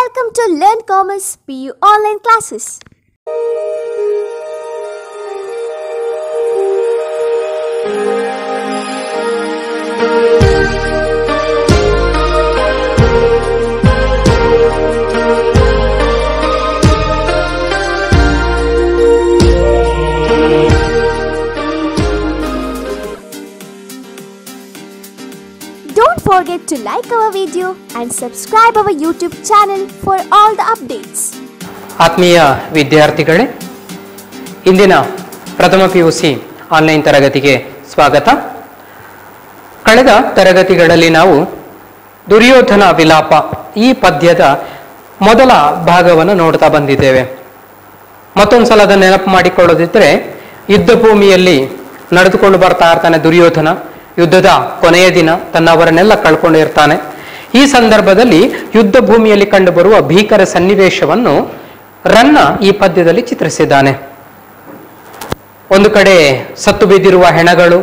Welcome to Learn Commerce PU online classes. Don't forget to like our video and subscribe our YouTube channel for all the updates. ಆತ್ಮೀಯ ವಿದ್ಯಾರ್ಥಿಗಳೇ ಇಂದಿನ ಪ್ರಥಮ P U C online ತರಗತಿಗೆ ಸ್ವಾಗತ ಕಳೆದ ತರಗತಿಗಳಲ್ಲಿ ನಾವು ದುರ್ಯೋಧನ ವಿಲಾಪ ಈ ಪದ್ಯದ ಮೊದಲ ಭಾಗವನ್ನು ನೋಡ್ತಾ ಬಂದಿದ್ದೇವೆ ಮತ್ತೊಂದು ಸಲ ಅದನ್ನು ನೆನಪು ಮಾಡಿಕೊಳ್ಳೋದಿದ್ರೆ ಯುದ್ಧ ಭೂಮಿಯಲ್ಲಿ ನಡೆದುಕೊಂಡು ಬರ್ತಾ ಇರ್ತಾನೆ ದುರ್ಯೋಧನ ಯುದ್ಧದ ಕೊನೆಯ ದಿನ ತನ್ನವರನ್ನೆಲ್ಲ ಕಳ್ಕೊಂಡಿರ್ತಾನೆ ಈ ಸಂದರ್ಭದಲ್ಲಿ ಯುದ್ಧ ಭೂಮಿಯಲ್ಲಿ ಕಂಡುಬರುವ ಭೀಕರ ಸನ್ನಿವೇಶವನ್ನು ರನ್ನ ಈ ಪದ್ಯದಲ್ಲಿ ಚಿತ್ರಿಸಿದ್ದಾನೆ ಒಂದು ಕಡೆ ಸತ್ತು ಬಿದ್ದಿರುವ ಹೆಣಗಳು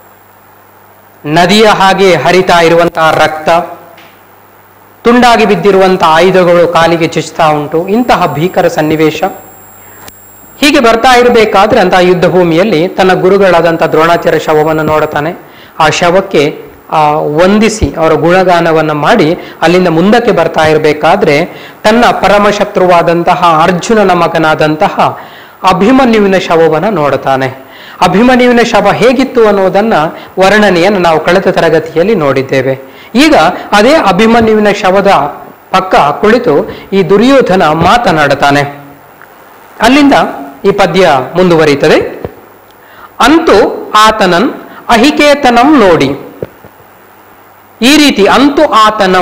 ನದಿಯ ಹಾಗೆ ಹರಿತಾ ಇರುವಂತಹ ರಕ್ತ ತುಂಡಾಗಿ ಬಿದ್ದಿರುವಂತಹ ಆಯುಧಗಳು ಕಾಲಿಗೆ ಚುಚ್ತಾ ಉಂಟು ಇಂತಹ ಭೀಕರ ಸನ್ನಿವೇಶ ಹೀಗೆ ಬರ್ತಾ ಇರಬೇಕಾದ್ರೆ ಅಂತ ಯುದ್ಧ ಭೂಮಿಯಲ್ಲಿ ತನ್ನ ಗುರುಗಳಾದಂಥ ದ್ರೋಣಾಚಾರ್ಯ ಶವವನ್ನು ನೋಡುತ್ತಾನೆ ಆ ಶವಕ್ಕೆ ಆ ವಂದಿಸಿ ಅವರ ಗುಣಗಾನವನ್ನು ಮಾಡಿ ಅಲ್ಲಿಂದ ಮುಂದಕ್ಕೆ ಬರ್ತಾ ಇರಬೇಕಾದ್ರೆ ತನ್ನ ಪರಮಶತ್ರುವಾದಂತಹ ಅರ್ಜುನನ ಮಗನಾದಂತಹ ಅಭಿಮನ್ಯುವಿನ ಶವವನ್ನು ನೋಡುತ್ತಾನೆ ಅಭಿಮನ್ಯುವಿನ ಶವ ಹೇಗಿತ್ತು ಅನ್ನೋದನ್ನ ವರ್ಣನೆಯನ್ನು ನಾವು ಕಳೆದ ತರಗತಿಯಲ್ಲಿ ನೋಡಿದ್ದೇವೆ ಈಗ ಅದೇ ಅಭಿಮನ್ಯುವಿನ ಶವದ ಪಕ್ಕ ಕುಳಿತು ಈ ದುರ್ಯೋಧನ ಮಾತನಾಡುತ್ತಾನೆ ಅಲ್ಲಿಂದ ಈ ಪದ್ಯ ಮುಂದುವರಿಯುತ್ತದೆ ಅಂತೂ ಆತನನ್ ಅಹಿಕೇತನಂ ನೋಡಿ ಈ ರೀತಿ ಅಂತೂ ಆತನಂ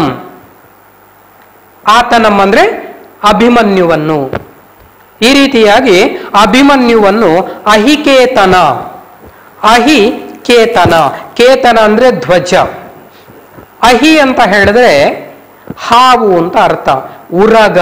ಆತನಂ ಅಂದ್ರೆ ಅಭಿಮನ್ಯುವನ್ನು ಈ ರೀತಿಯಾಗಿ ಅಭಿಮನ್ಯುವನ್ನು ಅಹಿಕೇತನ ಅಹಿ ಕೇತನ ಕೇತನ ಅಂದ್ರೆ ಧ್ವಜ ಅಹಿ ಅಂತ ಹೇಳಿದ್ರೆ ಹಾವು ಅಂತ ಅರ್ಥ ಉರಗ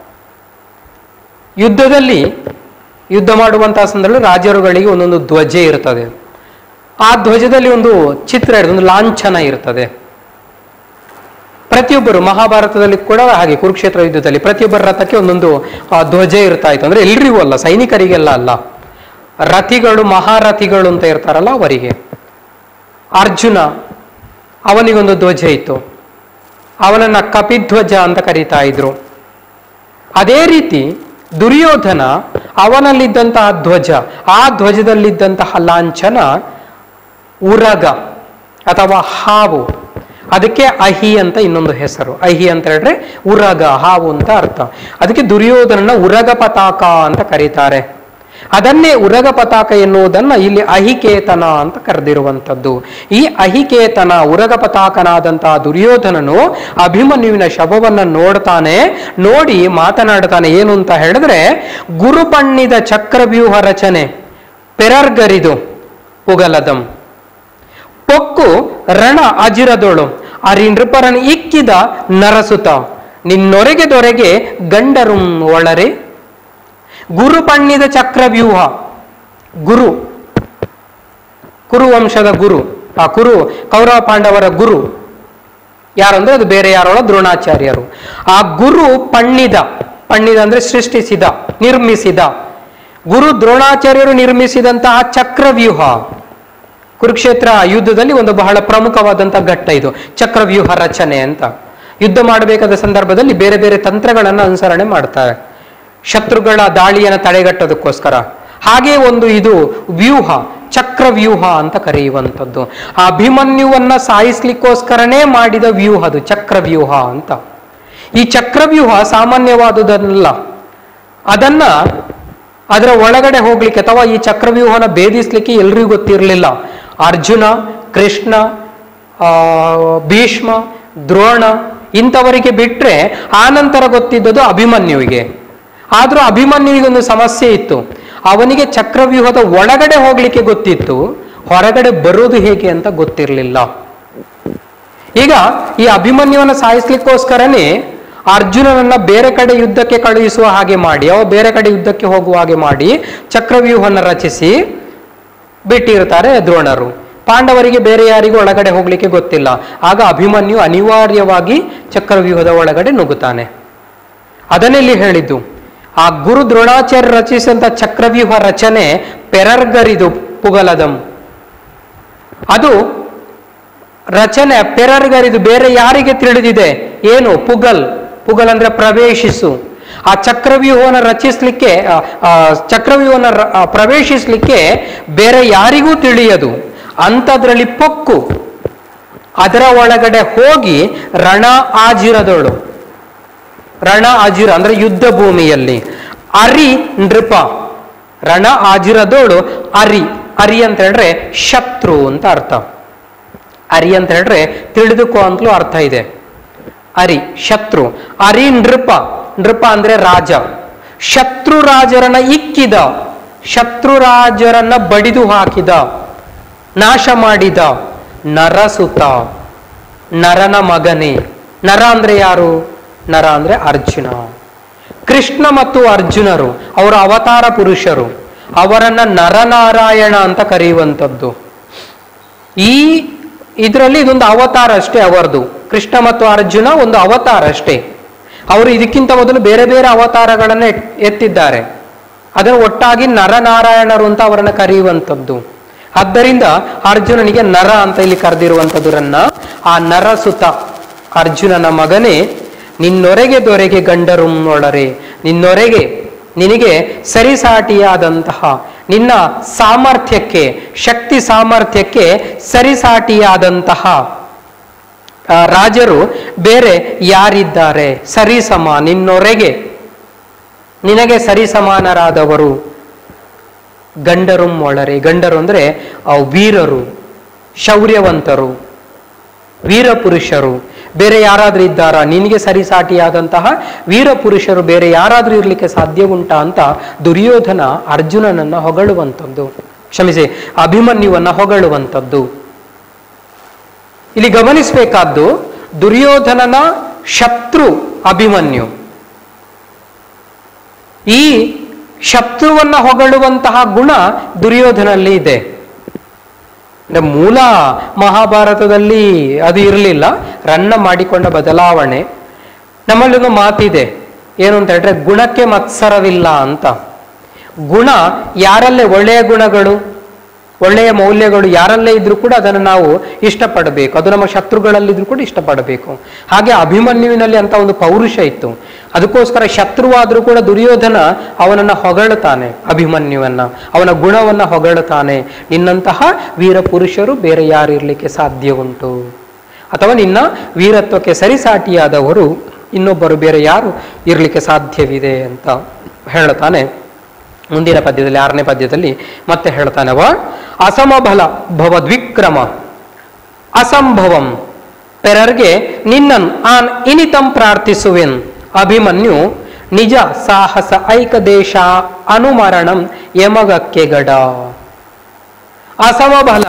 ಯುದ್ಧದಲ್ಲಿ ಯುದ್ಧ ಮಾಡುವಂತಹ ಸಂದರ್ಭದಲ್ಲಿ ರಾಜರುಗಳಿಗೆ ಒಂದೊಂದು ಧ್ವಜ ಇರ್ತದೆ ಆ ಧ್ವಜದಲ್ಲಿ ಒಂದು ಚಿತ್ರ ಇರ್ತದೆ ಒಂದು ಲಾಂಛನ ಇರ್ತದೆ ಪ್ರತಿಯೊಬ್ಬರು ಮಹಾಭಾರತದಲ್ಲಿ ಕೂಡ ಹಾಗೆ ಕುರುಕ್ಷೇತ್ರ ಯುದ್ಧದಲ್ಲಿ ಪ್ರತಿಯೊಬ್ಬರ ರಥಕ್ಕೆ ಒಂದೊಂದು ಆ, ಧ್ವಜ ಇರ್ತಾ ಇತ್ತು ಅಂದ್ರೆ ಎಲ್ರಿಗೂ ಅಲ್ಲ ಸೈನಿಕರಿಗೆಲ್ಲ ಅಲ್ಲ ರಥಿಗಳು ಮಹಾರಥಿಗಳು ಅಂತ ಇರ್ತಾರಲ್ಲ ಅವರಿಗೆ ಅರ್ಜುನ ಅವನಿಗೊಂದು ಧ್ವಜ ಇತ್ತು ಅವನನ್ನ ಕಪಿಧ್ವಜ ಅಂತ ಕರೀತಾ ಇದ್ರು ಅದೇ ರೀತಿ ದುರ್ಯೋಧನ ಅವನಲ್ಲಿದ್ದಂತಹ ಧ್ವಜ ಆ ಧ್ವಜದಲ್ಲಿದ್ದಂತಹ ಲಾಂಛನ ಉರಗ ಅಥವಾ ಹಾವು ಅದಕ್ಕೆ ಅಹಿ ಅಂತ ಇನ್ನೊಂದು ಹೆಸರು ಅಹಿ ಅಂತ ಹೇಳಿದ್ರೆ ಉರಗ ಹಾವು ಅಂತ ಅರ್ಥ ಅದಕ್ಕೆ ದುರ್ಯೋಧನನ ಉರಗ ಪತಾಕ ಅಂತ ಕರೀತಾರೆ ಅದನ್ನೇ ಉರಗ ಪತಾಕ ಎನ್ನುವುದನ್ನ ಇಲ್ಲಿ ಅಹಿಕೇತನ ಅಂತ ಕರೆದಿರುವಂಥದ್ದು ಈ ಅಹಿಕೇತನ ಉರಗ ಪತಾಕನಾದಂತಹ ದುರ್ಯೋಧನನು ಅಭಿಮನ್ಯುವಿನ ಶವವನ್ನ ನೋಡ್ತಾನೆ ನೋಡಿ ಮಾತನಾಡ್ತಾನೆ ಏನು ಅಂತ ಹೇಳಿದ್ರೆ ಗುರು ಬಣ್ಣಿದ ಚಕ್ರವ್ಯೂಹ ರಚನೆ ಪೆರರ್ಗರಿದು ಉಗಲದಂ ಪೊಕ್ಕು ರಣ ಅಜಿರದೊಳು ಅರಿ ನೃಪರನ್ ಇಕ್ಕಿದ ನರಸುತ ನಿನ್ನೊರೆಗೆ ದೊರೆಗೆ ಗಂಡರುಂ ಒಳರೆ ಗುರು ಬಣ್ಣಿದ ಚಕ್ರವ್ಯೂಹ ಗುರು ಕುರುವಂಶದ ಗುರು ಆ ಕುರು ಕೌರವ ಪಾಂಡವರ ಗುರು ಯಾರಂದ್ರೆ ಅದು ಬೇರೆ ಯಾರೋಳ ದ್ರೋಣಾಚಾರ್ಯರು ಆ ಗುರು ಪಣ್ಣಿದ ಪಣ್ಣಿದ ಅಂದ್ರೆ ಸೃಷ್ಟಿಸಿದ ನಿರ್ಮಿಸಿದ ಗುರು ದ್ರೋಣಾಚಾರ್ಯರು ನಿರ್ಮಿಸಿದಂತಹ ಚಕ್ರವ್ಯೂಹ ಕುರುಕ್ಷೇತ್ರ ಯುದ್ಧದಲ್ಲಿ ಒಂದು ಬಹಳ ಪ್ರಮುಖವಾದಂತಹ ಘಟ್ಟ ಇದು ಚಕ್ರವ್ಯೂಹ ರಚನೆ ಅಂತ ಯುದ್ಧ ಮಾಡಬೇಕಾದ ಸಂದರ್ಭದಲ್ಲಿ ಬೇರೆ ಬೇರೆ ತಂತ್ರಗಳನ್ನು ಅನುಸರಣೆ ಮಾಡ್ತಾರೆ ಶತ್ರುಗಳ ದಾಳಿಯನ್ನು ತಡೆಗಟ್ಟೋದಕ್ಕೋಸ್ಕರ ಹಾಗೆ ಒಂದು ಇದು ವ್ಯೂಹ ಚಕ್ರವ್ಯೂಹ ಅಂತ ಕರೆಯುವಂಥದ್ದು ಆ ಅಭಿಮನ್ಯುವನ್ನ ಸಾಯಿಸ್ಲಿಕ್ಕೋಸ್ಕರನೇ ಮಾಡಿದ ವ್ಯೂಹ ಅದು ಚಕ್ರವ್ಯೂಹ ಅಂತ ಈ ಚಕ್ರವ್ಯೂಹ ಸಾಮಾನ್ಯವಾದುದಲ್ಲ ಅದನ್ನ ಅದರ ಒಳಗಡೆ ಹೋಗ್ಲಿಕ್ಕೆ ಅಥವಾ ಈ ಚಕ್ರವ್ಯೂಹನ ಭೇದಿಸ್ಲಿಕ್ಕೆ ಎಲ್ರಿಗೂ ಗೊತ್ತಿರಲಿಲ್ಲ ಅರ್ಜುನ ಕೃಷ್ಣ ಆ, ಭೀಷ್ಮ ದ್ರೋಣ ಇಂಥವರಿಗೆ ಬಿಟ್ರೆ ಆನಂತರ ಗೊತ್ತಿದ್ದದು ಅಭಿಮನ್ಯುವಿಗೆ ಆದ್ರೂ ಅಭಿಮನ್ಯುವಿಗೆ ಒಂದು ಸಮಸ್ಯೆ ಇತ್ತು ಅವನಿಗೆ ಚಕ್ರವ್ಯೂಹದ ಒಳಗಡೆ ಹೋಗ್ಲಿಕ್ಕೆ ಗೊತ್ತಿತ್ತು ಹೊರಗಡೆ ಬರೋದು ಹೇಗೆ ಅಂತ ಗೊತ್ತಿರಲಿಲ್ಲ ಈಗ ಈ ಅಭಿಮನ್ಯುವನ್ನ ಸಾಯಿಸ್ಲಿಕ್ಕೋಸ್ಕರನೇ ಅರ್ಜುನನನ್ನ ಬೇರೆ ಕಡೆ ಯುದ್ಧಕ್ಕೆ ಕಳುಹಿಸುವ ಹಾಗೆ ಮಾಡಿ ಅವ ಬೇರೆ ಕಡೆ ಯುದ್ಧಕ್ಕೆ ಹೋಗುವ ಹಾಗೆ ಮಾಡಿ ಚಕ್ರವ್ಯೂಹನ ರಚಿಸಿ ಬಿಟ್ಟಿರ್ತಾರೆ ದ್ರೋಣರು ಪಾಂಡವರಿಗೆ ಬೇರೆ ಯಾರಿಗೂ ಒಳಗಡೆ ಹೋಗ್ಲಿಕ್ಕೆ ಗೊತ್ತಿಲ್ಲ ಆಗ ಅಭಿಮನ್ಯು ಅನಿವಾರ್ಯವಾಗಿ ಚಕ್ರವ್ಯೂಹದ ಒಳಗಡೆ ನುಗ್ಗುತ್ತಾನೆ ಅದನ್ನೆಲ್ಲಿ ಹೇಳಿದ್ದು ಆ ಗುರು ದ್ರೋಣಾಚಾರ್ಯ ರಚಿಸಿದಂಥ ಚಕ್ರವ್ಯೂಹ ರಚನೆ ಪೆರರ್ಗರಿದು ಪುಗಲದಂ ಅದು ರಚನೆ ಪೆರರ್ಗರಿದು ಬೇರೆ ಯಾರಿಗೆ ತಿಳಿದಿದೆ ಏನು ಪುಗಲ್ ಪುಗಲ್ ಅಂದ್ರೆ ಪ್ರವೇಶಿಸು ಆ ಚಕ್ರವ್ಯೂಹವನ್ನು ರಚಿಸಲಿಕ್ಕೆ ಚಕ್ರವ್ಯೂಹವನ್ನು ರ- ಆ, ಪ್ರವೇಶಿಸಲಿಕ್ಕೆ ಬೇರೆ ಯಾರಿಗೂ ತಿಳಿಯದು ಅಂಥದ್ರಲ್ಲಿ ಪೊಕ್ಕು ಅದರ ಒಳಗಡೆ ಹೋಗಿ ರಣ ಆಜಿರದಳು ರಣ ಆಜಿರ ಅಂದ್ರೆ ಯುದ್ಧ ಭೂಮಿಯಲ್ಲಿ ಅರಿ ನೃಪ ರಣ ಆಜಿರದೋಳು ಅರಿ ಅರಿ ಅಂತ ಹೇಳಿದ್ರೆ ಶತ್ರು ಅಂತ ಅರ್ಥ ಅರಿ ಅಂತ ಹೇಳಿದ್ರೆ ತಿಳಿದುಕೋ ಅಂತಲೂ ಅರ್ಥ ಇದೆ ಅರಿ ಶತ್ರು ಅರಿ ನೃಪ ನೃಪ ಅಂದ್ರೆ ರಾಜ ಶತ್ರು ರಾಜರನ್ನ ಇಕ್ಕಿದ ಶತ್ರು ರಾಜರನ್ನ ಬಡಿದು ಹಾಕಿದ ನಾಶ ಮಾಡಿದ ನರಸುತ ನರನ ಮಗನೇ ನರ ಅಂದ್ರೆ ಯಾರು ನರ ಅಂದ್ರೆ ಅರ್ಜುನ ಕೃಷ್ಣ ಮತ್ತು ಅರ್ಜುನರು ಅವರ ಅವತಾರ ಪುರುಷರು ಅವರನ್ನ ನರನಾರಾಯಣ ಅಂತ ಕರೆಯುವಂಥದ್ದು ಈ ಇದರಲ್ಲಿ ಇದೊಂದು ಅವತಾರ ಅಷ್ಟೇ ಅವರದು ಕೃಷ್ಣ ಮತ್ತು ಅರ್ಜುನ ಒಂದು ಅವತಾರ ಅಷ್ಟೇ ಅವರು ಇದಕ್ಕಿಂತ ಮೊದಲು ಬೇರೆ ಬೇರೆ ಅವತಾರಗಳನ್ನು ಎತ್- ಎತ್ತಿದ್ದಾರೆ ಅದನ್ನು ಒಟ್ಟಾಗಿ ನರನಾರಾಯಣರು ಅಂತ ಅವರನ್ನು ಕರೆಯುವಂಥದ್ದು ಆದ್ದರಿಂದ ಅರ್ಜುನನಿಗೆ ನರ ಅಂತ ಇಲ್ಲಿ ಕರೆದಿರುವಂಥದ್ರನ್ನ ಆ ನರಸುತ ಅರ್ಜುನನ ಮಗನೇ ನಿನ್ನೊರೆಗೆ ದೊರೆಗೆ ಗಂಡರುನ್ನೊಳರೆ ನಿನ್ನೊರೆಗೆ ನಿನಗೆ ಸರಿಸಾಟಿಯಾದಂತಹ ನಿನ್ನ ಸಾಮರ್ಥ್ಯಕ್ಕೆ ಶಕ್ತಿ ಸಾಮರ್ಥ್ಯಕ್ಕೆ ಸರಿಸಾಟಿಯಾದಂತಹ ಆ, ರಾಜರು ಬೇರೆ ಯಾರಿದ್ದಾರೆ ಸರಿಸಮ ನಿನ್ನೊರೆಗೆ ನಿನಗೆ ಸರಿಸಮಾನರಾದವರು ಗಂಡರು ಒಳರೆ ಗಂಡರು ಅಂದ್ರೆ ಆ ವೀರರು ಶೌರ್ಯವಂತರು ವೀರಪುರುಷರು ಬೇರೆ ಯಾರಾದ್ರೂ ಇದ್ದಾರಾ ನಿನಗೆ ಸರಿಸಾಟಿಯಾದಂತಹ ವೀರಪುರುಷರು ಬೇರೆ ಯಾರಾದ್ರೂ ಇರ್ಲಿಕ್ಕೆ ಸಾಧ್ಯ ಉಂಟಾ ಅಂತ ದುರ್ಯೋಧನ ಅರ್ಜುನನನ್ನ ಹೊಗಳುವಂಥದ್ದು ಕ್ಷಮಿಸಿ ಅಭಿಮನ್ಯುವನ್ನ ಹೊಗಳುವಂಥದ್ದು ಇಲ್ಲಿ ಗಮನಿಸಬೇಕಾದ್ದು ದುರ್ಯೋಧನನ ಶತ್ರು ಅಭಿಮನ್ಯು ಈ ಶತ್ರುವನ್ನ ಹೊಗಳುವಂತಹ ಗುಣ ದುರ್ಯೋಧನಲ್ಲಿ ಇದೆ ಅಂದ್ರೆ ಮೂಲ ಮಹಾಭಾರತದಲ್ಲಿ ಅದು ಇರಲಿಲ್ಲ ರನ್ನ ಮಾಡಿಕೊಂಡ ಬದಲಾವಣೆ ನಮ್ಮಲ್ಲೊಂದು ಮಾತಿದೆ ಏನು ಅಂತ ಹೇಳಿದ್ರೆ ಗುಣಕ್ಕೆ ಮತ್ಸರವಿಲ್ಲ ಅಂತ ಗುಣ ಯಾರಲ್ಲೇ ಒಳ್ಳೆಯ ಗುಣಗಳು ಒಳ್ಳೆಯ ಮೌಲ್ಯಗಳು ಯಾರಲ್ಲೇ ಇದ್ರೂ ಕೂಡ ಅದನ್ನು ನಾವು ಇಷ್ಟಪಡಬೇಕು ಅದು ನಮ್ಮ ಶತ್ರುಗಳಲ್ಲಿದ್ರೂ ಕೂಡ ಇಷ್ಟಪಡಬೇಕು ಹಾಗೆ ಅಭಿಮನ್ಯುವಿನಲ್ಲಿ ಅಂತ ಒಂದು ಪೌರುಷ ಇತ್ತು ಅದಕ್ಕೋಸ್ಕರ ಶತ್ರುವಾದರೂ ಕೂಡ ದುರ್ಯೋಧನ ಅವನನ್ನ ಹೊಗಳುತ್ತಾನೆ ಅಭಿಮನ್ಯುವನ್ನ ಅವನ ಗುಣವನ್ನ ಹೊಗಳುತ್ತಾನೆ ನಿನ್ನಂತಹ ವೀರ ಪುರುಷರು ಬೇರೆ ಯಾರು ಇರಲಿಕ್ಕೆ ಸಾಧ್ಯ ಉಂಟು ಅಥವಾ ನಿನ್ನ ವೀರತ್ವಕ್ಕೆ ಸರಿಸಾಟಿಯಾದವರು ಇನ್ನೊಬ್ಬರು ಬೇರೆ ಯಾರು ಇರಲಿಕ್ಕೆ ಸಾಧ್ಯವಿದೆ ಅಂತ ಹೇಳುತ್ತಾನೆ ಮುಂದಿನ ಪದ್ಯದಲ್ಲಿ ಆರನೇ ಪದ್ಯದಲ್ಲಿ ಮತ್ತೆ ಹೇಳ್ತಾನೆ ಅವ ಅಸಮಬಲ ಭವದ್ವಿಕ್ರಮ ಅಸಂಭವಂ ಪೆರರ್ಗೆ ನಿನ್ನನ್ ಆನ್ ಇನಿತಂ ಪ್ರಾರ್ಥಿಸುವೆನ್ ಅಭಿಮನ್ಯು ನಿಜ ಸಾಹಸ ಐಕದೇಶ ಅನುಮರಣಂ ಯಮಗಕ್ಕೆ ಗಡ ಅಸಮಬಲ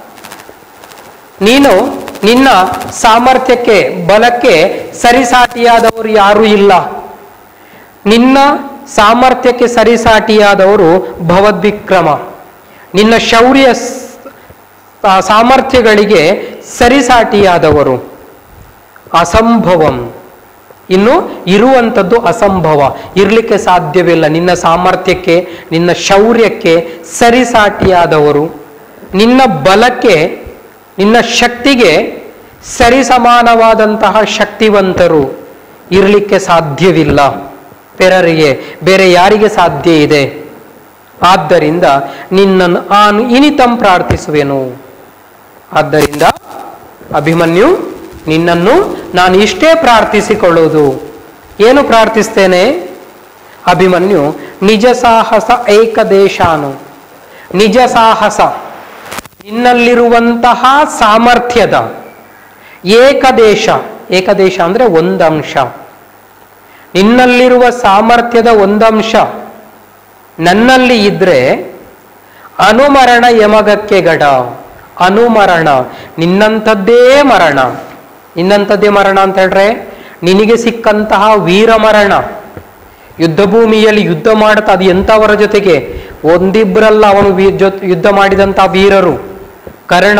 ನೀನು ನಿನ್ನ ಸಾಮರ್ಥ್ಯಕ್ಕೆ ಬಲಕ್ಕೆ ಸರಿಸಾಟಿಯಾದವರು ಯಾರೂ ಇಲ್ಲ ನಿನ್ನ ಸಾಮರ್ಥ್ಯಕ್ಕೆ ಸರಿಸಾಟಿಯಾದವರು ಭವದ್ವಿಕ್ರಮ ನಿನ್ನ ಶೌರ್ಯ ಸ್- ಆ ಸಾಮರ್ಥ್ಯಗಳಿಗೆ ಸರಿಸಾಟಿಯಾದವರು ಅಸಂಭವಂ ಇನ್ನು ಇರುವಂಥದ್ದು ಅಸಂಭವ ಇರಲಿಕ್ಕೆ ಸಾಧ್ಯವಿಲ್ಲ ನಿನ್ನ ಸಾಮರ್ಥ್ಯಕ್ಕೆ ನಿನ್ನ ಶೌರ್ಯಕ್ಕೆ ಸರಿಸಾಟಿಯಾದವರು ನಿನ್ನ ಬಲಕ್ಕೆ ನಿನ್ನ ಶಕ್ತಿಗೆ ಸರಿಸಮಾನವಾದಂತಹ ಶಕ್ತಿವಂತರು ಇರಲಿಕ್ಕೆ ಸಾಧ್ಯವಿಲ್ಲ ಪೆರರಿಗೆ ಬೇರೆ ಯಾರಿಗೆ ಸಾಧ್ಯ ಇದೆ ಆದ್ದರಿಂದ ನಿನ್ನನ್ನು ಆನು ಇನಿತಂ ಪ್ರಾರ್ಥಿಸುವೆನು ಆದ್ದರಿಂದ ಅಭಿಮನ್ಯು ನಿನ್ನನ್ನು ನಾನು ಇಷ್ಟೇ ಪ್ರಾರ್ಥಿಸಿಕೊಳ್ಳುವುದು ಏನು ಪ್ರಾರ್ಥಿಸ್ತೇನೆ ಅಭಿಮನ್ಯು ನಿಜ ಸಾಹಸ ಏಕದೇಶಾನು ನಿಜ ಸಾಹಸ ನಿನ್ನಲ್ಲಿರುವಂತಹ ಸಾಮರ್ಥ್ಯದ ಏಕದೇಶ ಏಕದೇಶ ಅಂದ್ರೆ ಒಂದಂಶ ನಿನ್ನಲ್ಲಿರುವ ಸಾಮರ್ಥ್ಯದ ಒಂದಂಶ ನನ್ನಲ್ಲಿ ಇದ್ರೆ ಅನುಮರಣ ಯಮಗಕ್ಕೆ ಗಡ ಅನುಮರಣ ನಿನ್ನಂಥದ್ದೇ ಮರಣ ನಿನ್ನಂಥದ್ದೇ ಮರಣ ಅಂತ ಹೇಳ್ರೆ ನಿನಗೆ ಸಿಕ್ಕಂತಹ ವೀರ ಮರಣ ಯುದ್ಧ ಭೂಮಿಯಲ್ಲಿ ಯುದ್ಧ ಮಾಡ್ತಾ ಅದು ಎಂಥವರ ಜೊತೆಗೆ ಒಂದಿಬ್ಬರಲ್ಲ ಅವನು ವೀ ಜೊತೆ ಯುದ್ಧ ಮಾಡಿದಂಥ ವೀರರು ಕರ್ಣ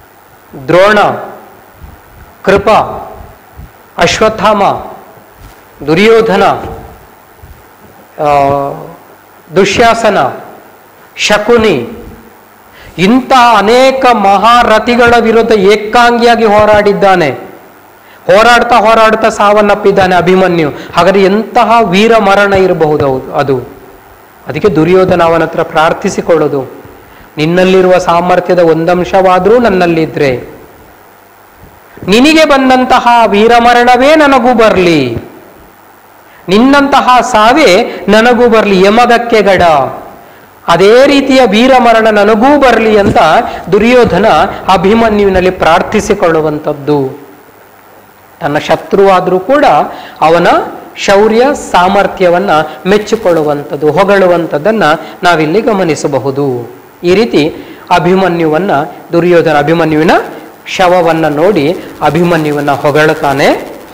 ದ್ರೋಣ ಕೃಪ ಅಶ್ವತ್ಥಾಮ ದುರ್ಯೋಧನ ಆ, ದುಶ್ಯಾಸನ ಶಕುನಿ ಇಂಥ ಅನೇಕ ಮಹಾರಥಿಗಳ ವಿರುದ್ಧ ಏಕಾಂಗಿಯಾಗಿ ಹೋರಾಡಿದ್ದಾನೆ ಹೋರಾಡ್ತಾ ಹೋರಾಡ್ತಾ ಸಾವನ್ನಪ್ಪಿದ್ದಾನೆ ಅಭಿಮನ್ಯು ಹಾಗಾದ್ರೆ ಎಂತಹ ವೀರ ಮರಣ ಇರಬಹುದು ಅದು ಅದಕ್ಕೆ ದುರ್ಯೋಧನ ಅವನ ಹತ್ರ ಪ್ರಾರ್ಥಿಸಿಕೊಳ್ಳೋದು ನಿನ್ನಲ್ಲಿರುವ ಸಾಮರ್ಥ್ಯದ ಒಂದಂಶವಾದರೂ ನನ್ನಲ್ಲಿದ್ರೆ ನಿನಗೆ ಬಂದಂತಹ ವೀರಮರಣವೇ ನನಗೂ ಬರಲಿ ನಿನ್ನಂತಹ ಸಾವೇ ನನಗೂ ಬರಲಿ ಯಮಗಕ್ಕೆ ಗಡ ಅದೇ ರೀತಿಯ ವೀರಮರಣ ನನಗೂ ಬರಲಿ ಅಂತ ದುರ್ಯೋಧನ ಅಭಿಮನ್ಯುವಿನಲ್ಲಿ ಪ್ರಾರ್ಥಿಸಿಕೊಳ್ಳುವಂಥದ್ದು ತನ್ನ ಶತ್ರುವಾದರೂ ಕೂಡ ಅವನ ಶೌರ್ಯ ಸಾಮರ್ಥ್ಯವನ್ನ ಮೆಚ್ಚಿಕೊಳ್ಳುವಂಥದ್ದು ಹೊಗಳುವಂಥದ್ದನ್ನ ನಾವಿಲ್ಲಿ ಗಮನಿಸಬಹುದು ಈ ರೀತಿ ಅಭಿಮನ್ಯುವನ್ನ ದುರ್ಯೋಧನ ಅಭಿಮನ್ಯುವಿನ ಶವವನ್ನ ನೋಡಿ ಅಭಿಮನ್ಯುವನ್ನ ಹೊಗಳುತ್ತಾನೆ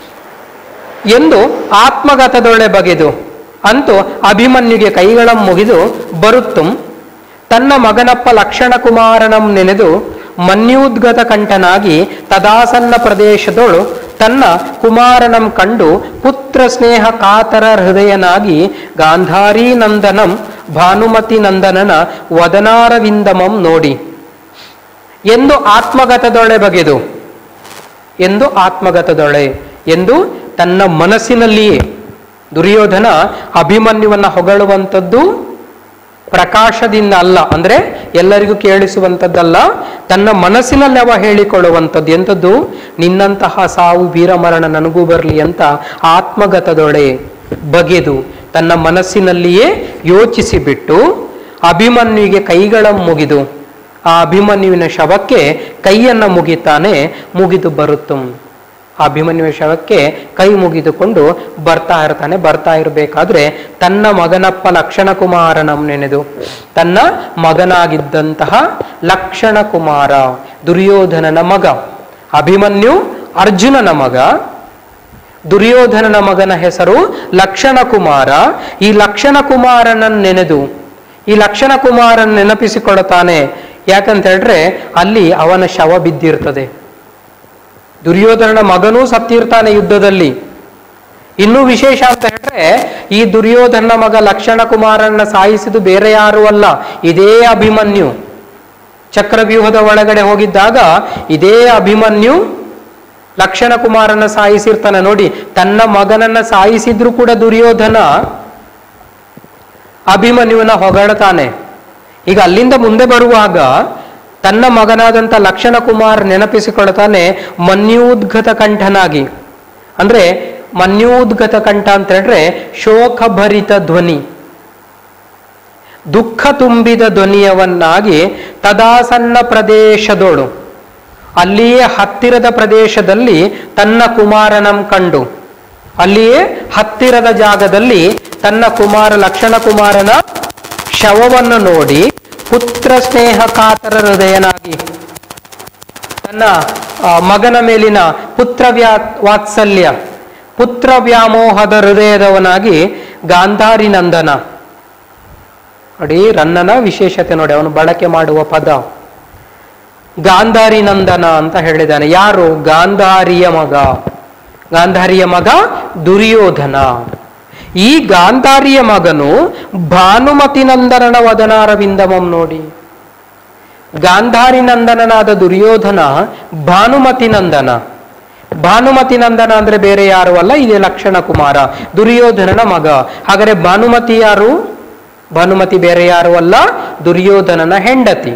ಎಂದು ಆತ್ಮಗತದೊಳೆ ಬಗೆದು ಅಂತೂ ಅಭಿಮನ್ಯುಗೆ ಕೈಗಳ ಮುಗಿದು ಬರುತ್ತುಂ ತನ್ನ ಮಗನಪ್ಪ ಲಕ್ಷಣ ಕುಮಾರನಂ ನೆನೆದು ಮನ್ಯೂದ್ಗತ ಕಂಠನಾಗಿ ತದಾಸನ್ನ ಪ್ರದೇಶದೊಳು ತನ್ನ ಕುಮಾರನಂ ಕಂಡು ಪುತ್ರ ಸ್ನೇಹ ಕಾತರ ಹೃದಯನಾಗಿ ಗಾಂಧಾರಿ ನಂದನಂ ಭಾನುಮತಿ ನಂದನನ ವದನಾರವಿಂದಮಂ ನೋಡಿ ಎಂದು ಆತ್ಮಗತದೊಳೆ ಬಗೆದು ಎಂದು ಆತ್ಮಗತದೊಳೆ ಎಂದು ತನ್ನ ಮನಸ್ಸಿನಲ್ಲಿಯೇ ದುರ್ಯೋಧನ ಅಭಿಮನ್ಯುವನ್ನ ಹೊಗಳುವಂಥದ್ದು ಪ್ರಕಾಶದಿಂದ ಅಲ್ಲ ಅಂದ್ರೆ ಎಲ್ಲರಿಗೂ ಕೇಳಿಸುವಂಥದ್ದಲ್ಲ ತನ್ನ ಮನಸ್ಸಿನಲ್ಲಿ ಅವ ಹೇಳಿಕೊಳ್ಳುವಂಥದ್ದು ಎಂಥದ್ದು ನಿನ್ನಂತಹ ಸಾವು ವೀರಮರಣ ನನಗೂ ಬರಲಿ ಅಂತ ಆತ್ಮಗತದೊಳೆ ಬಗೆದು ತನ್ನ ಮನಸ್ಸಿನಲ್ಲಿಯೇ ಯೋಚಿಸಿ ಬಿಟ್ಟು ಅಭಿಮನ್ಯುವಿಗೆ ಕೈಗಳ ಮುಗಿದು ಆ ಅಭಿಮನ್ಯುವಿನ ಶವಕ್ಕೆ ಕೈಯನ್ನ ಮುಗಿತಾನೆ ಮುಗಿದು ಬರುತ್ತು ಆ ಅಭಿಮನ್ಯುವಿನ ಶವಕ್ಕೆ ಕೈ ಮುಗಿದುಕೊಂಡು ಬರ್ತಾ ಇರ್ತಾನೆ ಬರ್ತಾ ಇರಬೇಕಾದ್ರೆ ತನ್ನ ಮಗನಪ್ಪ ಲಕ್ಷಣ ಕುಮಾರನಂ ನೆನೆದು ತನ್ನ ಮಗನಾಗಿದ್ದಂತಹ ಲಕ್ಷಣ ಕುಮಾರ ದುರ್ಯೋಧನನ ಮಗ ಅಭಿಮನ್ಯು ಅರ್ಜುನನ ಮಗ ದುರ್ಯೋಧನನ ಮಗನ ಹೆಸರು ಲಕ್ಷಣ ಕುಮಾರ ಈ ಲಕ್ಷಣ ಕುಮಾರನ ನೆನೆದು ಈ ಲಕ್ಷಣ ಕುಮಾರನ ನೆನಪಿಸಿಕೊಳ್ಳುತ್ತಾನೆ ಯಾಕಂತ ಹೇಳಿದ್ರೆ ಅಲ್ಲಿ ಅವನ ಶವ ಬಿದ್ದಿರ್ತದೆ ದುರ್ಯೋಧನನ ಮಗನೂ ಸತ್ತಿರ್ತಾನೆ ಯುದ್ಧದಲ್ಲಿ ಇನ್ನೂ ವಿಶೇಷ ಅಂತ ಹೇಳಿದ್ರೆ ಈ ದುರ್ಯೋಧನ ಮಗ ಲಕ್ಷಣ ಕುಮಾರನ ಸಾಯಿಸಿದು ಬೇರೆ ಯಾರೂ ಅಲ್ಲ ಇದೇ ಅಭಿಮನ್ಯು ಚಕ್ರವ್ಯೂಹದ ಒಳಗಡೆ ಹೋಗಿದ್ದಾಗ ಇದೇ ಅಭಿಮನ್ಯು ಲಕ್ಷಣ ಕುಮಾರನ ಸಾಯಿಸಿರ್ತಾನೆ ನೋಡಿ ತನ್ನ ಮಗನನ್ನ ಸಾಯಿಸಿದ್ರು ಕೂಡ ದುರ್ಯೋಧನ ಅಭಿಮನ್ಯುವನ ಹೊಗಳ್ತಾನೆ ಈಗ ಅಲ್ಲಿಂದ ಮುಂದೆ ಬರುವಾಗ ತನ್ನ ಮಗನಾದಂಥ ಲಕ್ಷಣ ಕುಮಾರ್ ನೆನಪಿಸಿಕೊಳ್ತಾನೆ ಮನ್ಯೂದ್ಗತ ಕಂಠನಾಗಿ ಅಂದ್ರೆ ಮನ್ಯೂದ್ಗತ ಕಂಠ ಅಂತ ಹೇಳಿದ್ರೆ ಶೋಕಭರಿತ ಧ್ವನಿ ದುಃಖ ತುಂಬಿದ ಧ್ವನಿಯವನ್ನಾಗಿ ತದಾಸನ್ನ ಪ್ರದೇಶದೋಳು ಅಲ್ಲಿಯೇ ಹತ್ತಿರದ ಪ್ರದೇಶದಲ್ಲಿ ತನ್ನ ಕುಮಾರನಂ ಕಂಡು ಅಲ್ಲಿಯೇ ಹತ್ತಿರದ ಜಾಗದಲ್ಲಿ ತನ್ನ ಕುಮಾರ ಲಕ್ಷಣ ಕುಮಾರನ ಶವವನ್ನು ನೋಡಿ ಪುತ್ರ ಸ್ನೇಹ ಕಾತರ ಹೃದಯನಾಗಿ ತನ್ನ ಆ, ಮಗನ ಮೇಲಿನ ಪುತ್ರ ವ್ಯಾ ವಾತ್ಸಲ್ಯ ಪುತ್ರ ವ್ಯಾಮೋಹದ ಹೃದಯದವನಾಗಿ ಗಾಂಧಾರಿ ನಂದನ ನೋಡಿ ರನ್ನನ ವಿಶೇಷತೆ ನೋಡಿ ಅವನು ಬಳಕೆ ಮಾಡುವ ಪದ ಗಾಂಧಾರಿ ನಂದನ ಅಂತ ಹೇಳಿದ್ದಾನೆ ಯಾರು ಗಾಂಧಾರಿಯ ಮಗ ಗಾಂಧಾರಿಯ ಮಗ ದುರ್ಯೋಧನ ಈ ಗಾಂಧಾರಿಯ ಮಗನು ಭಾನುಮತಿ ನಂದನನ ವದನಾರವಿಂದಮಂ ನೋಡಿ ಗಾಂಧಾರಿ ನಂದನನಾದ ದುರ್ಯೋಧನ ಭಾನುಮತಿ ನಂದನ ಭಾನುಮತಿ ನಂದನ ಅಂದ್ರೆ ಬೇರೆ ಯಾರು ಅಲ್ಲ ಇದೇ ಲಕ್ಷಣ ಕುಮಾರ ದುರ್ಯೋಧನನ ಮಗ ಹಾಗಾದ್ರೆ ಭಾನುಮತಿ ಯಾರು ಭಾನುಮತಿ ಬೇರೆ ಯಾರು ಅಲ್ಲ ದುರ್ಯೋಧನನ ಹೆಂಡತಿ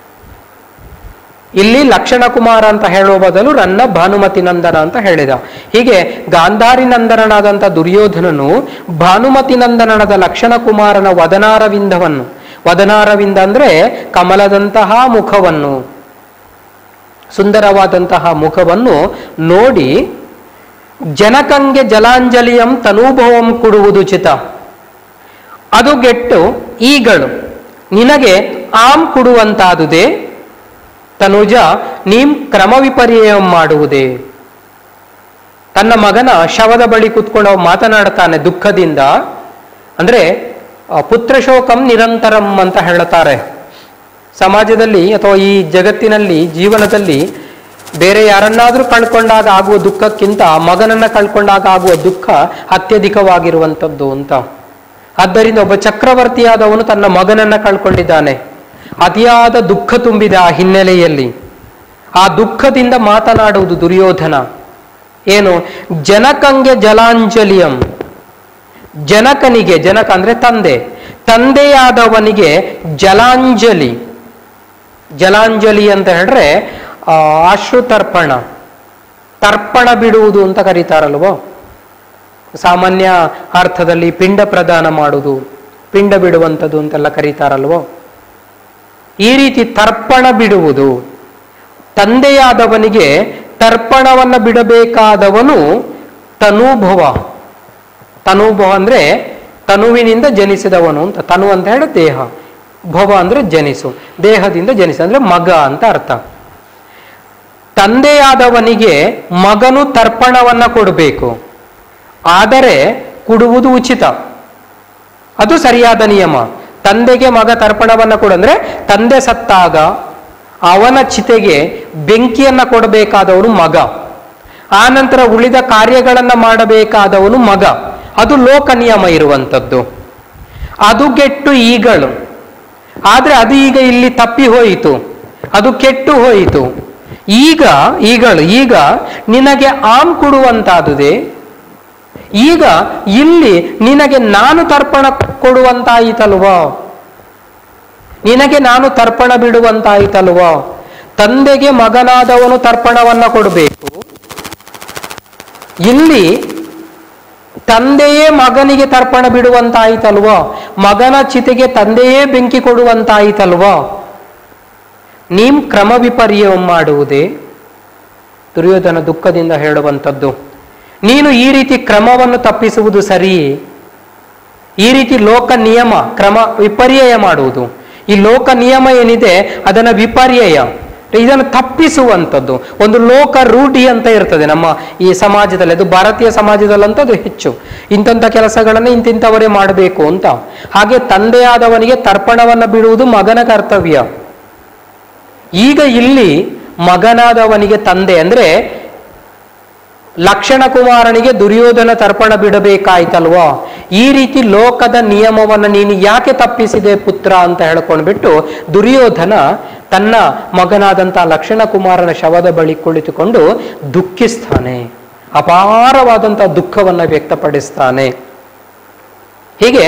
ಇಲ್ಲಿ ಲಕ್ಷಣ ಕುಮಾರ ಅಂತ ಹೇಳುವ ಬದಲು ರನ್ನ ಭಾನುಮತಿ ನಂದನ ಅಂತ ಹೇಳಿದ ಹೀಗೆ ಗಾಂಧಾರಿ ನಂದನನಾದಂಥ ದುರ್ಯೋಧನನು ಭಾನುಮತಿ ನಂದನನಾದ ಲಕ್ಷಣ ಕುಮಾರನ ವದನಾರವಿಂದವನ್ನು ವದನಾರವಿಂದ ಅಂದ್ರೆ ಕಮಲದಂತಹ ಮುಖವನ್ನು ಸುಂದರವಾದಂತಹ ಮುಖವನ್ನು ನೋಡಿ ಜನಕಂಗೆ ಜಲಾಂಜಲಿಯಂ ತನೂಭವಂ ಕೊಡುವುದು ಚಿತ ಅದು ಗೆಟ್ಟು ಈಗಳು ನಿನಗೆ ಆಂ ಕೊಡುವಂತಾದುದೇ ತನುಜ ನೀಂ ಕ್ರಮ ವಿಪರ್ಯಯ ಮಾಡುವುದೇ ತನ್ನ ಮಗನ ಶವದ ಬಳಿ ಕೂತ್ಕೊಂಡು ಅವ ಮಾತನಾಡ್ತಾನೆ ದುಃಖದಿಂದ ಅಂದ್ರೆ ಆ, ಪುತ್ರ ಶೋಕಂ ನಿರಂತರಂ ಅಂತ ಹೇಳುತ್ತಾರೆ ಸಮಾಜದಲ್ಲಿ ಅಥವಾ ಈ ಜಗತ್ತಿನಲ್ಲಿ ಜೀವನದಲ್ಲಿ ಬೇರೆ ಯಾರನ್ನಾದ್ರೂ ಕಳ್ಕೊಂಡಾಗ ಆಗುವ ದುಃಖಕ್ಕಿಂತ ಮಗನನ್ನ ಕಳ್ಕೊಂಡಾಗ ಆಗುವ ದುಃಖ ಅತ್ಯಧಿಕವಾಗಿರುವಂಥದ್ದು ಅಂತ ಆದ್ದರಿಂದ ಒಬ್ಬ ಚಕ್ರವರ್ತಿಯಾದವನು ತನ್ನ ಮಗನನ್ನ ಕಳ್ಕೊಂಡಿದ್ದಾನೆ ಅತಿಯಾದ ದುಃಖ ತುಂಬಿದ ಆ ಹಿನ್ನೆಲೆಯಲ್ಲಿ ಆ ದುಃಖದಿಂದ ಮಾತನಾಡುವುದು ದುರ್ಯೋಧನ ಏನು ಜನಕಂಗೆ ಜಲಾಂಜಲಿಯಂ ಜನಕನಿಗೆ ಜನಕ ಅಂದ್ರೆ ತಂದೆ ತಂದೆಯಾದವನಿಗೆ ಜಲಾಂಜಲಿ ಜಲಾಂಜಲಿ ಅಂತ ಹೇಳಿದ್ರೆ ಆ, ಅಶ್ರುತರ್ಪಣ ತರ್ಪಣ ಬಿಡುವುದು ಅಂತ ಕರೀತಾರಲ್ವೋ ಸಾಮಾನ್ಯ ಅರ್ಥದಲ್ಲಿ ಪಿಂಡ ಪ್ರದಾನ ಮಾಡುವುದು ಪಿಂಡ ಬಿಡುವಂಥದ್ದು ಅಂತೆಲ್ಲ ಕರೀತಾರಲ್ವೋ ಈ ರೀತಿ ತರ್ಪಣ ಬಿಡುವುದು ತಂದೆಯಾದವನಿಗೆ ತರ್ಪಣವನ್ನ ಬಿಡಬೇಕಾದವನು ತನೂಭವ ತನೂಭವ ಅಂದ್ರೆ ತನುವಿನಿಂದ ಜನಿಸಿದವನು ಅಂತ ತನು ಅಂತ ಹೇಳಿ ದೇಹ ಭವ ಅಂದ್ರೆ ಜನಿಸು ದೇಹದಿಂದ ಜನಿಸು ಅಂದ್ರೆ ಮಗ ಅಂತ ಅರ್ಥ ತಂದೆಯಾದವನಿಗೆ ಮಗನು ತರ್ಪಣವನ್ನ ಕೊಡಬೇಕು ಆದರೆ ಕೊಡುವುದು ಉಚಿತ ಅದು ಸರಿಯಾದ ನಿಯಮ ತಂದೆಗೆ ಮಗ ತರ್ಪಣವನ್ನ ಕೊಡಂದ್ರೆ ತಂದೆ ಸತ್ತಾಗ ಅವನ ಚಿತೆಗೆ ಬೆಂಕಿಯನ್ನ ಕೊಡಬೇಕಾದವನು ಮಗ ಆ ನಂತರ ಉಳಿದ ಕಾರ್ಯಗಳನ್ನ ಮಾಡಬೇಕಾದವನು ಮಗ ಅದು ಲೋಕ ನಿಯಮ ಇರುವಂಥದ್ದು ಅದು ಕೆಟ್ಟು ಈಗಳು ಆದ್ರೆ ಅದು ಈಗ ಇಲ್ಲಿ ತಪ್ಪಿ ಹೋಯಿತು ಅದು ಕೆಟ್ಟು ಹೋಯಿತು ಈಗ ಈಗಳು ಈಗ ನಿನಗೆ ಆಮ್ ಕೊಡುವಂತಾದುದೇ ಈಗ ಇಲ್ಲಿ ನಿನಗೆ ನಾನು ತರ್ಪಣ ಕೊಡುವಂತಾಯಿತಲ್ವೋ ನಿನಗೆ ನಾನು ತರ್ಪಣ ಬಿಡುವಂತಾಯಿತಲ್ವೋ ತಂದೆಗೆ ಮಗನಾದವನು ತರ್ಪಣವನ್ನ ಕೊಡಬೇಕು ಇಲ್ಲಿ ತಂದೆಯೇ ಮಗನಿಗೆ ತರ್ಪಣ ಬಿಡುವಂತಾಯಿತಲ್ವೋ ಮಗನ ಚಿತೆಗೆ ತಂದೆಯೇ ಬೆಂಕಿ ಕೊಡುವಂತಾಯಿತಲ್ವೋ ನೀಂ ಕ್ರಮ ವಿಪರ್ಯ ಮಾಡುವುದೇ ದುರ್ಯೋಧನ ದುಃಖದಿಂದ ಹೇಳುವಂಥದ್ದು ನೀನು ಈ ರೀತಿ ಕ್ರಮವನ್ನು ತಪ್ಪಿಸುವುದು ಸರಿಯೇ ಈ ರೀತಿ ಲೋಕ ನಿಯಮ ಕ್ರಮ ವಿಪರ್ಯಯ ಮಾಡುವುದು ಈ ಲೋಕ ನಿಯಮ ಏನಿದೆ ಅದನ್ನ ವಿಪರ್ಯಯ ಇದನ್ನು ತಪ್ಪಿಸುವಂಥದ್ದು ಒಂದು ಲೋಕ ರೂಢಿ ಅಂತ ಇರ್ತದೆ ನಮ್ಮ ಈ ಸಮಾಜದಲ್ಲಿ ಅದು ಭಾರತೀಯ ಸಮಾಜದಲ್ಲಂತೂ ಅದು ಹೆಚ್ಚು ಇಂಥಂಥ ಕೆಲಸಗಳನ್ನು ಇಂತಿಂಥವರೇ ಮಾಡಬೇಕು ಅಂತ ಹಾಗೆ ತಂದೆಯಾದವನಿಗೆ ತರ್ಪಣವನ್ನು ಬಿಡುವುದು ಮಗನ ಕರ್ತವ್ಯ ಈಗ ಇಲ್ಲಿ ಮಗನಾದವನಿಗೆ ತಂದೆ ಅಂದ್ರೆ ಲಕ್ಷಣ ಕುಮಾರನಿಗೆ ದುರ್ಯೋಧನ ತರ್ಪಣ ಬಿಡಬೇಕಾಯ್ತಲ್ವೋ ಈ ರೀತಿ ಲೋಕದ ನಿಯಮವನ್ನು ನೀನು ಯಾಕೆ ತಪ್ಪಿಸಿದೆ ಪುತ್ರ ಅಂತ ಹೇಳ್ಕೊಂಡ್ಬಿಟ್ಟು ದುರ್ಯೋಧನ ತನ್ನ ಮಗನಾದಂಥ ಲಕ್ಷಣ ಕುಮಾರನ ಶವದ ಬಳಿ ಕುಳಿತುಕೊಂಡು ದುಃಖಿಸ್ತಾನೆ ಅಪಾರವಾದಂಥ ದುಃಖವನ್ನು ವ್ಯಕ್ತಪಡಿಸ್ತಾನೆ ಹೀಗೆ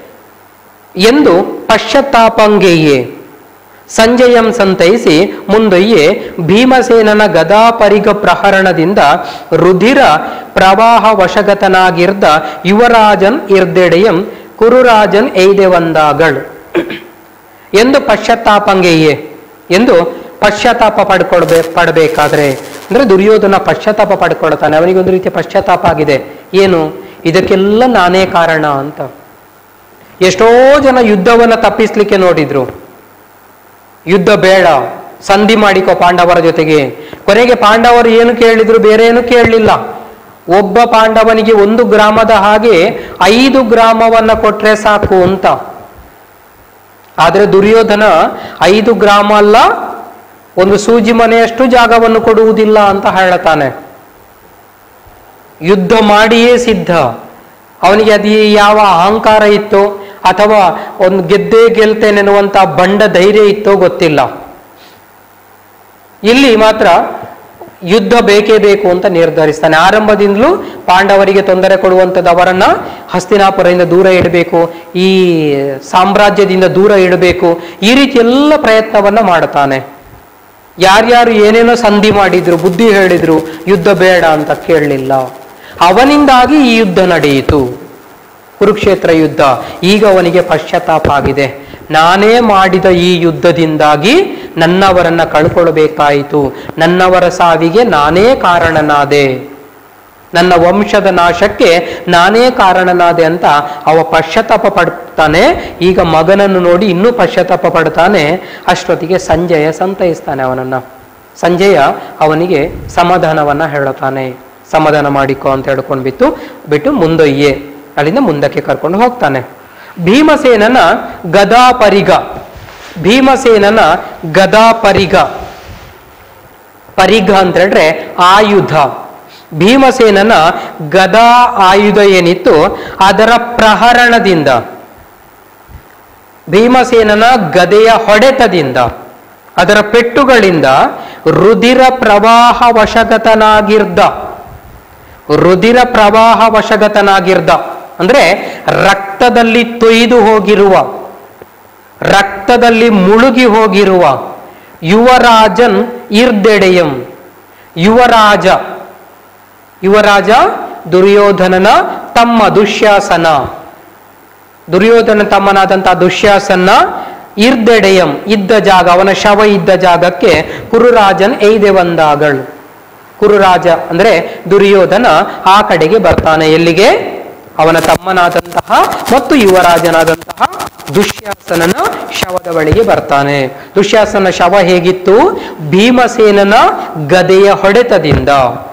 ಎಂದು ಪಶ್ಚಾತ್ತಾಪಂಗೆಯೇ ಸಂಜಯಂ ಸಂತೈಸಿ ಮುಂದೊಯ್ಯೆ ಭೀಮಸೇನನ ಗದಾಪರಿಗ ಪ್ರಹರಣದಿಂದ ರುಧಿರ ಪ್ರವಾಹ ವಶಗತನಾಗಿರ್ದ ಯುವರಾಜನ್ ಇರ್ದೆಡೆಯಂ ಕುರುರಾಜನ್ ಎಯ್ದೆ ಒಂದಾಗಳ್ ಎಂದು ಪಶ್ಚಾತ್ತಾಪಂಗೆಯೇ ಎಂದು ಪಶ್ಚಾತ್ತಾಪ ಪಡ್ಕೊಳ್ಬೇ ಪಡಬೇಕಾದ್ರೆ ಅಂದ್ರೆ ದುರ್ಯೋಧನ ಪಶ್ಚಾತ್ತಾಪ ಪಡ್ಕೊಳ್ತಾನೆ ಅವನಿಗೊಂದು ರೀತಿಯ ಪಶ್ಚಾತ್ತಾಪ ಆಗಿದೆ ಏನು ಇದಕ್ಕೆಲ್ಲ ನಾನೇ ಕಾರಣ ಅಂತ ಎಷ್ಟೋ ಜನ ಯುದ್ಧವನ್ನ ತಪ್ಪಿಸ್ಲಿಕ್ಕೆ ನೋಡಿದ್ರು ಯುದ್ಧ ಬೇಡ ಸಂಧಿ ಮಾಡಿಕೋ ಪಾಂಡವರ ಜೊತೆಗೆ ಕೊನೆಗೆ ಪಾಂಡವರು ಏನು ಕೇಳಿದ್ರು ಬೇರೆ ಏನು ಕೇಳಲಿಲ್ಲ ಒಬ್ಬ ಪಾಂಡವನಿಗೆ ಒಂದು ಗ್ರಾಮದ ಹಾಗೆ ಐದು ಗ್ರಾಮವನ್ನ ಕೊಟ್ರೆ ಸಾಕು ಅಂತ ಆದ್ರೆ ದುರ್ಯೋಧನ ಐದು ಗ್ರಾಮ ಅಲ್ಲ ಒಂದು ಸೂಜಿ ಮನೆಯಷ್ಟು ಜಾಗವನ್ನು ಕೊಡುವುದಿಲ್ಲ ಅಂತ ಹೇಳುತ್ತಾನೆ ಯುದ್ಧ ಮಾಡಿಯೇ ಸಿದ್ಧ ಅವನಿಗೆ ಅದು ಯಾವ ಅಹಂಕಾರ ಇತ್ತೋ ಅಥವಾ ಒಂದು ಗೆದ್ದೇ ಗೆಲ್ತೇನೆನ್ನುವಂತ ಬಂಡ ಧೈರ್ಯ ಇತ್ತೋ ಗೊತ್ತಿಲ್ಲ ಇಲ್ಲಿ ಮಾತ್ರ ಯುದ್ಧ ಬೇಕೇ ಬೇಕು ಅಂತ ನಿರ್ಧರಿಸ್ತಾನೆ ಆರಂಭದಿಂದಲೂ ಪಾಂಡವರಿಗೆ ತೊಂದರೆ ಕೊಡುವಂಥದ್ದು ಅವರನ್ನ ಹಸ್ತಿನಾಪುರದಿಂದ ದೂರ ಇಡಬೇಕು ಈ ಸಾಮ್ರಾಜ್ಯದಿಂದ ದೂರ ಇಡಬೇಕು ಈ ರೀತಿ ಎಲ್ಲ ಪ್ರಯತ್ನವನ್ನ ಮಾಡ್ತಾನೆ ಯಾರ್ಯಾರು ಏನೇನೋ ಸಂಧಿ ಮಾಡಿದ್ರು ಬುದ್ಧಿ ಹೇಳಿದ್ರು ಯುದ್ಧ ಬೇಡ ಅಂತ ಕೇಳಲಿಲ್ಲ ಅವನಿಂದಾಗಿ ಈ ಯುದ್ಧ ನಡೆಯಿತು ಕುರುಕ್ಷೇತ್ರ ಯುದ್ಧ ಈಗ ಅವನಿಗೆ ಪಶ್ಚಾತ್ತಾಪ ಆಗಿದೆ ನಾನೇ ಮಾಡಿದ ಈ ಯುದ್ಧದಿಂದಾಗಿ ನನ್ನವರನ್ನ ಕಳ್ಕೊಳ್ಬೇಕಾಯಿತು ನನ್ನವರ ಸಾವಿಗೆ ನಾನೇ ಕಾರಣನಾದೆ ನನ್ನ ವಂಶದ ನಾಶಕ್ಕೆ ನಾನೇ ಕಾರಣನಾದೆ ಅಂತ ಅವ ಪಶ್ಚಾತ್ತಾಪ ಪಡ್ತಾನೆ ಈಗ ಮಗನನ್ನು ನೋಡಿ ಇನ್ನೂ ಪಶ್ಚಾತ್ತಾಪ ಪಡ್ತಾನೆ ಅಷ್ಟೊತ್ತಿಗೆ ಸಂಜಯ ಸಂತೈಸ್ತಾನೆ ಅವನನ್ನ ಸಂಜಯ ಅವನಿಗೆ ಸಮಾಧಾನವನ್ನ ಹೇಳುತ್ತಾನೆ ಸಮಾಧಾನ ಮಾಡಿಕೊ ಅಂತ ಹೇಳ್ಕೊಂಡು ಬಿಟ್ಟು ಬಿಟ್ಟು ಮುಂದೊಯ್ಯೆ ಅಲ್ಲಿಂದ ಮುಂದಕ್ಕೆ ಕರ್ಕೊಂಡು ಹೋಗ್ತಾನೆ ಭೀಮಸೇನನ ಗದಾಪರಿಗ ಭೀಮಸೇನನ ಗದಾಪರಿಗ ಪರಿಘ ಅಂತ ಹೇಳಿದ್ರೆ ಆಯುಧ ಭೀಮಸೇನನ ಗದಾ ಆಯುಧ ಏನಿತ್ತು ಅದರ ಪ್ರಹರಣದಿಂದ ಭೀಮಸೇನನ ಗದೆಯ ಹೊಡೆತದಿಂದ ಅದರ ಪೆಟ್ಟುಗಳಿಂದ ರುಧಿರ ಪ್ರವಾಹ ವಶಗತನಾಗಿರ್ದ ರುಧಿರ ಪ್ರವಾಹ ವಶಗತನಾಗಿರ್ದ ಅಂದ್ರೆ ರಕ್ತದಲ್ಲಿ ತೊಯ್ದು ಹೋಗಿರುವ ರಕ್ತದಲ್ಲಿ ಮುಳುಗಿ ಹೋಗಿರುವ ಯುವರಾಜನ್ ಇರ್ದೆಡೆಯಂ ಯುವರಾಜ ಯುವರಾಜ ದುರ್ಯೋಧನನ ತಮ್ಮ ದುಶ್ಯಾಸನ ದುರ್ಯೋಧನ ತಮ್ಮನಾದಂತಹ ದುಶ್ಯಾಸನ ಇರ್ದೆಡೆಯಂ ಇದ್ದ ಜಾಗ ಅವನ ಶವ ಇದ್ದ ಜಾಗಕ್ಕೆ ಕುರುರಾಜನ್ ಎಯ್ದೆ ಬಂದಾಗಳು ಕುರುರಾಜ ಅಂದ್ರೆ ದುರ್ಯೋಧನ ಆ ಕಡೆಗೆ ಬರ್ತಾನೆ ಎಲ್ಲಿಗೆ ಅವನ ತಮ್ಮನಾದಂತಹ ಮತ್ತು ಯುವರಾಜನಾದಂತಹ ದುಶ್ಯಾಸನನ ಶವದ ಬಳಿಗೆ ಬರ್ತಾನೆ ದುಶ್ಯಾಸನ ಶವ ಹೇಗಿತ್ತು ಭೀಮಸೇನನ ಗದೆಯ ಹೊಡೆತದಿಂದ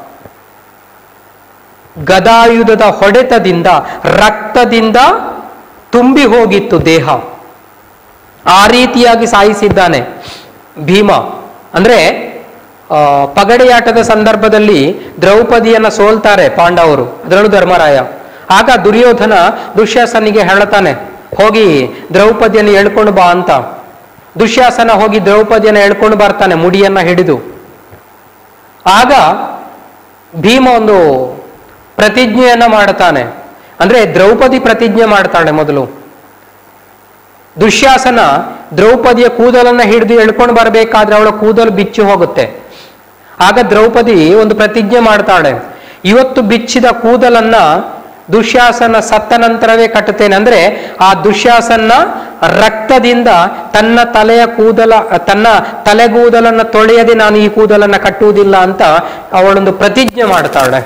ಗದಾಯುಧದ ಹೊಡೆತದಿಂದ ರಕ್ತದಿಂದ ತುಂಬಿ ಹೋಗಿತ್ತು ದೇಹ ಆ ರೀತಿಯಾಗಿ ಸಾಯಿಸಿದ್ದಾನೆ ಭೀಮ ಅಂದ್ರೆ ಆ, ಪಗಡೆಯಾಟದ ಸಂದರ್ಭದಲ್ಲಿ ದ್ರೌಪದಿಯನ್ನ ಸೋಲ್ತಾರೆ ಪಾಂಡವರು ಅದರಲ್ಲೂ ಧರ್ಮರಾಯ ಆಗ ದುರ್ಯೋಧನ ದುಶ್ಯಾಸನಿಗೆ ಹೇಳುತ್ತಾನೆ ಹೋಗಿ ದ್ರೌಪದಿಯನ್ನು ಎಳ್ಕೊಂಡು ಬಾ ಅಂತ ದುಶ್ಯಾಸನ ಹೋಗಿ ದ್ರೌಪದಿಯನ್ನು ಎಳ್ಕೊಂಡು ಬರ್ತಾನೆ ಮುಡಿಯನ್ನ ಹಿಡಿದು ಆಗ ಭೀಮ ಒಂದು ಪ್ರತಿಜ್ಞೆಯನ್ನ ಮಾಡುತ್ತಾನೆ ಅಂದ್ರೆ ದ್ರೌಪದಿ ಪ್ರತಿಜ್ಞೆ ಮಾಡ್ತಾಳೆ ಮೊದಲು ದುಶ್ಯಾಸನ ದ್ರೌಪದಿಯ ಕೂದಲನ್ನ ಹಿಡಿದು ಎಳ್ಕೊಂಡು ಬರಬೇಕಾದ್ರೆ ಅವಳ ಕೂದಲು ಬಿಚ್ಚಿ ಹೋಗುತ್ತೆ ಆಗ ದ್ರೌಪದಿ ಒಂದು ಪ್ರತಿಜ್ಞೆ ಮಾಡ್ತಾಳೆ ಇವತ್ತು ಬಿಚ್ಚಿದ ಕೂದಲನ್ನ ದುಶ್ಯಾಸನ ಸತ್ತ ನಂತರವೇ ಕಟ್ಟುತ್ತೇನೆ ಅಂದ್ರೆ ಆ ದುಶ್ಯಾಸನ ರಕ್ತದಿಂದ ತನ್ನ ತಲೆಯ ಕೂದಲ ತನ್ನ ತಲೆಗೂದಲನ್ನ ತೊಳೆಯದೆ ನಾನು ಈ ಕೂದಲನ್ನ ಕಟ್ಟುವುದಿಲ್ಲ ಅಂತ ಅವಳೊಂದು ಪ್ರತಿಜ್ಞೆ ಮಾಡ್ತಾಳೆ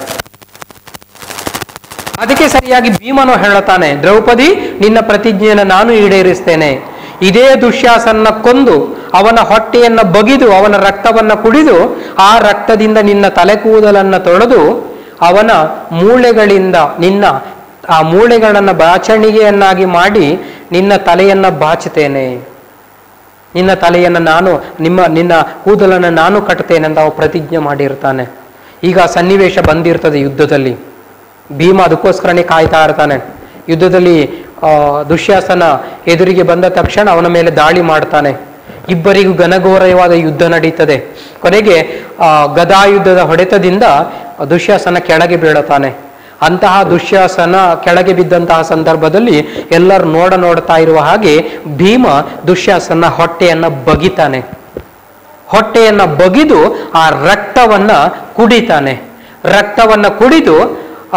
ಅದಕ್ಕೆ ಸರಿಯಾಗಿ ಭೀಮನು ಹೇಳುತ್ತಾನೆ ದ್ರೌಪದಿ ನಿನ್ನ ಪ್ರತಿಜ್ಞೆಯನ್ನು ನಾನು ಈಡೇರಿಸ್ತೇನೆ ಇದೇ ದುಶ್ಯಾಸನ ಕೊಂದು ಅವನ ಹೊಟ್ಟೆಯನ್ನ ಬಗಿದು ಅವನ ರಕ್ತವನ್ನ ಕುಡಿದು ಆ ರಕ್ತದಿಂದ ನಿನ್ನ ತಲೆ ಕೂದಲನ್ನ ತೊಳೆದು ಅವನ ಮೂಳೆಗಳಿಂದ ನಿನ್ನ ಆ ಮೂಳೆಗಳನ್ನ ಬಾಚಣಿಗೆಯನ್ನಾಗಿ ಮಾಡಿ ನಿನ್ನ ತಲೆಯನ್ನ ಬಾಚುತ್ತೇನೆ ನಿನ್ನ ತಲೆಯನ್ನು ನಾನು ನಿಮ್ಮ ನಿನ್ನ ಕೂದಲನ್ನು ನಾನು ಕಟ್ತೇನೆ ಅಂತ ಅವ ಪ್ರತಿಜ್ಞೆ ಮಾಡಿರ್ತಾನೆ ಈಗ ಆ ಸನ್ನಿವೇಶ ಬಂದಿರ್ತದೆ ಯುದ್ಧದಲ್ಲಿ ಭೀಮ ಅದಕ್ಕೋಸ್ಕರನೇ ಕಾಯ್ತಾ ಇರ್ತಾನೆ ಯುದ್ಧದಲ್ಲಿ ಆ, ದುಶ್ಯಾಸನ ಎದುರಿಗೆ ಬಂದ ತಕ್ಷಣ ಅವನ ಮೇಲೆ ದಾಳಿ ಮಾಡ್ತಾನೆ ಇಬ್ಬರಿಗೂ ಘನಘೋರವಾದ ಯುದ್ಧ ನಡೀತದೆ ಕೊನೆಗೆ ಆ ಗದಾಯುದ್ಧದ ಹೊಡೆತದಿಂದ ದುಶ್ಯಾಸನ ಕೆಳಗೆ ಬೀಳುತ್ತಾನೆ ಅಂತಹ ದುಶ್ಯಾಸನ ಕೆಳಗೆ ಬಿದ್ದಂತಹ ಸಂದರ್ಭದಲ್ಲಿ ಎಲ್ಲರೂ ನೋಡ ನೋಡ್ತಾ ಇರುವ ಹಾಗೆ ಭೀಮ ದುಶ್ಯಾಸನ ಹೊಟ್ಟೆಯನ್ನ ಬಗಿತಾನೆ ಹೊಟ್ಟೆಯನ್ನ ಬಗಿದು ಆ ರಕ್ತವನ್ನ ಕುಡಿತಾನೆ ರಕ್ತವನ್ನ ಕುಡಿದು ಆ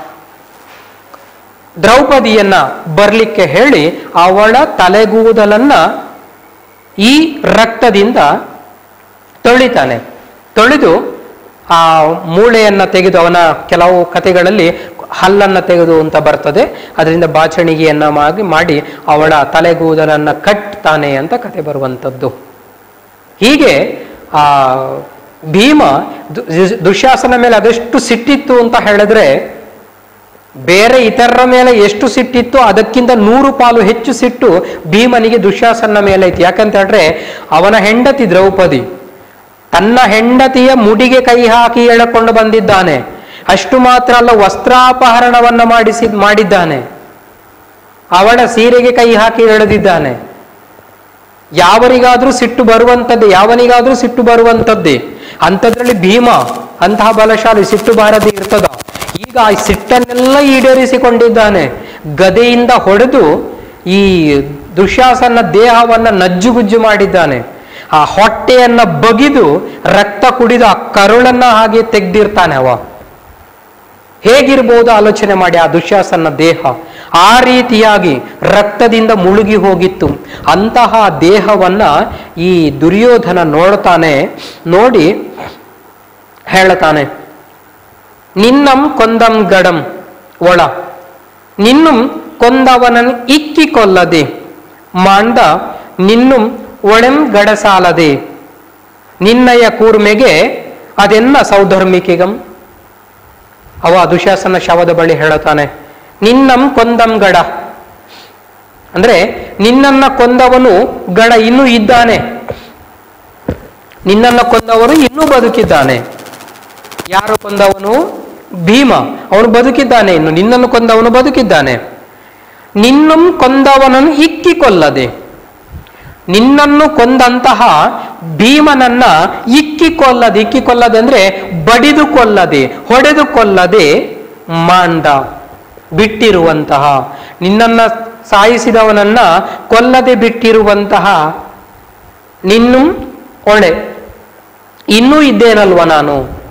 ದ್ರೌಪದಿಯನ್ನ ಬರ್ಲಿಕ್ಕೆ ಹೇಳಿ ಅವಳ ತಲೆಗೂದಲನ್ನ ಈ ರಕ್ತದಿಂದ ತೊಳಿತಾನೆ ತೊಳೆದು ಆ ಮೂಳೆಯನ್ನ ತೆಗೆದು ಅವನ ಕೆಲವು ಕಥೆಗಳಲ್ಲಿ ಹಲ್ಲನ್ನ ತೆಗೆದು ಅಂತ ಬರ್ತದೆ ಅದರಿಂದ ಬಾಚಣಿಗೆಯನ್ನ ಮಾಡಿ ಮಾಡಿ ಅವಳ ತಲೆಗೂದಲನ್ನ ಕಟ್ತಾನೆ ಅಂತ ಕತೆ ಬರುವಂಥದ್ದು ಹೀಗೆ ಆ ಭೀಮ ದು- ದುಶ್ಯಾಸನ ಮೇಲೆ ಅದೆಷ್ಟು ಸಿಟ್ಟಿತ್ತು ಅಂತ ಹೇಳಿದ್ರೆ ಬೇರೆ ಇತರರ ಮೇಲೆ ಎಷ್ಟು ಸಿಟ್ಟಿತ್ತು ಅದಕ್ಕಿಂತ ನೂರು ಪಾಲು ಹೆಚ್ಚು ಸಿಟ್ಟು ಭೀಮನಿಗೆ ದುಶ್ಯಾಸನ ಮೇಲೆ ಇತ್ತು ಯಾಕಂತ ಹೇಳಿದ್ರೆ ಅವನ ಹೆಂಡತಿ ದ್ರೌಪದಿ ತನ್ನ ಹೆಂಡತಿಯ ಮುಡಿಗೆ ಕೈ ಹಾಕಿ ಎಳಕೊಂಡು ಬಂದಿದ್ದಾನೆ ಅಷ್ಟು ಮಾತ್ರ ಅಲ್ಲ ವಸ್ತ್ರಾಪಹರಣವನ್ನ ಮಾಡಿಸಿ ಮಾಡಿದ್ದಾನೆ ಅವಳ ಸೀರೆಗೆ ಕೈ ಹಾಕಿ ಎಳೆದಿದ್ದಾನೆ ಯಾವರಿಗಾದ್ರೂ ಸಿಟ್ಟು ಬರುವಂಥದ್ದೇ ಯಾವನಿಗಾದ್ರೂ ಸಿಟ್ಟು ಬರುವಂಥದ್ದೇ ಅಂಥದ್ರಲ್ಲಿ ಭೀಮ ಅಂತಹ ಬಲಶಾಲಿ ಸಿಟ್ಟು ಬಾರದೆ ಇರ್ತದ ಈಗ ಆ ಸಿಟ್ಟನ್ನೆಲ್ಲ ಈಡೇರಿಸಿಕೊಂಡಿದ್ದಾನೆ ಗದೆಯಿಂದ ಹೊಡೆದು ಈ ದುಶ್ಯಾಸನ ದೇಹವನ್ನ ನಜ್ಜುಗುಜ್ಜು ಮಾಡಿದ್ದಾನೆ ಆ ಹೊಟ್ಟೆಯನ್ನ ಬಗಿದು ರಕ್ತ ಕುಡಿದು ಆ ಕರುಳನ್ನ ಹಾಗೆ ತೆಗ್ದಿರ್ತಾನೆ ಅವ ಹೇಗಿರ್ಬೋದು ಆಲೋಚನೆ ಮಾಡಿ ಆ ದುಶ್ಯಾಸನ ದೇಹ ಆ ರೀತಿಯಾಗಿ ರಕ್ತದಿಂದ ಮುಳುಗಿ ಹೋಗಿತ್ತು ಅಂತಹ ದೇಹವನ್ನ ಈ ದುರ್ಯೋಧನ ನೋಡ್ತಾನೆ ನೋಡಿ ಹೇಳುತ್ತಾನೆ ನಿನ್ನಂ ಕೊಂದಂ ಗಡಂ ಒಳ ನಿನ್ನುಂ ಕೊಂದವನನ್ ಇಕ್ಕಿ ಕೊಲ್ಲದೆ ಮಾಂಡ ನಿನ್ನುಂ ಒಳೆಂ ಗಡಸಾಲದೆ ನಿನ್ನಯ ಕೂರ್ಮೆಗೆ ಅದೆನ್ನ ಸೌಧರ್ಮಿಕೆಗಂ ಅವ ದುಶಾಸನ ಶವದ ಬಳಿ ಹೇಳುತ್ತಾನೆ ನಿನ್ನಂ ಕೊಂದಂ ಗಡ ಅಂದ್ರೆ ನಿನ್ನನ್ನ ಕೊಂದವನು ಗಡ ಇನ್ನೂ ಇದ್ದಾನೆ ನಿನ್ನನ್ನು ಕೊಂದವನು ಇನ್ನೂ ಬದುಕಿದ್ದಾನೆ ಯಾರು ಕೊಂದವನು ಭೀಮ ಅವನು ಬದುಕಿದ್ದಾನೆ ಇನ್ನು ನಿನ್ನನ್ನು ಕೊಂದವನು ಬದುಕಿದ್ದಾನೆ ನಿನ್ನಂ ಕೊಂದವನನ್ನು ಇಕ್ಕಿ ಕೊಲ್ಲದೆ ನಿನ್ನನ್ನು ಕೊಂದಂತಹ ಭೀಮನನ್ನ ಇಕ್ಕಿ ಕೊಲ್ಲದೆ ಇಕ್ಕಿ ಕೊಲ್ಲದೆ ಅಂದ್ರೆ ಬಡಿದು ಕೊಲ್ಲದೆ ಹೊಡೆದು ಕೊಲ್ಲದೆ ಮಾಂಡ ಬಿಟ್ಟಿರುವಂತಹ ನಿನ್ನನ್ನ ಸಾಯಿಸಿದವನನ್ನ ಕೊಲ್ಲದೆ ಬಿಟ್ಟಿರುವಂತಹ ನಿನ್ನು ಹೊಣೆ ಇನ್ನೂ ಇದ್ದೇನಲ್ವ ನಾನು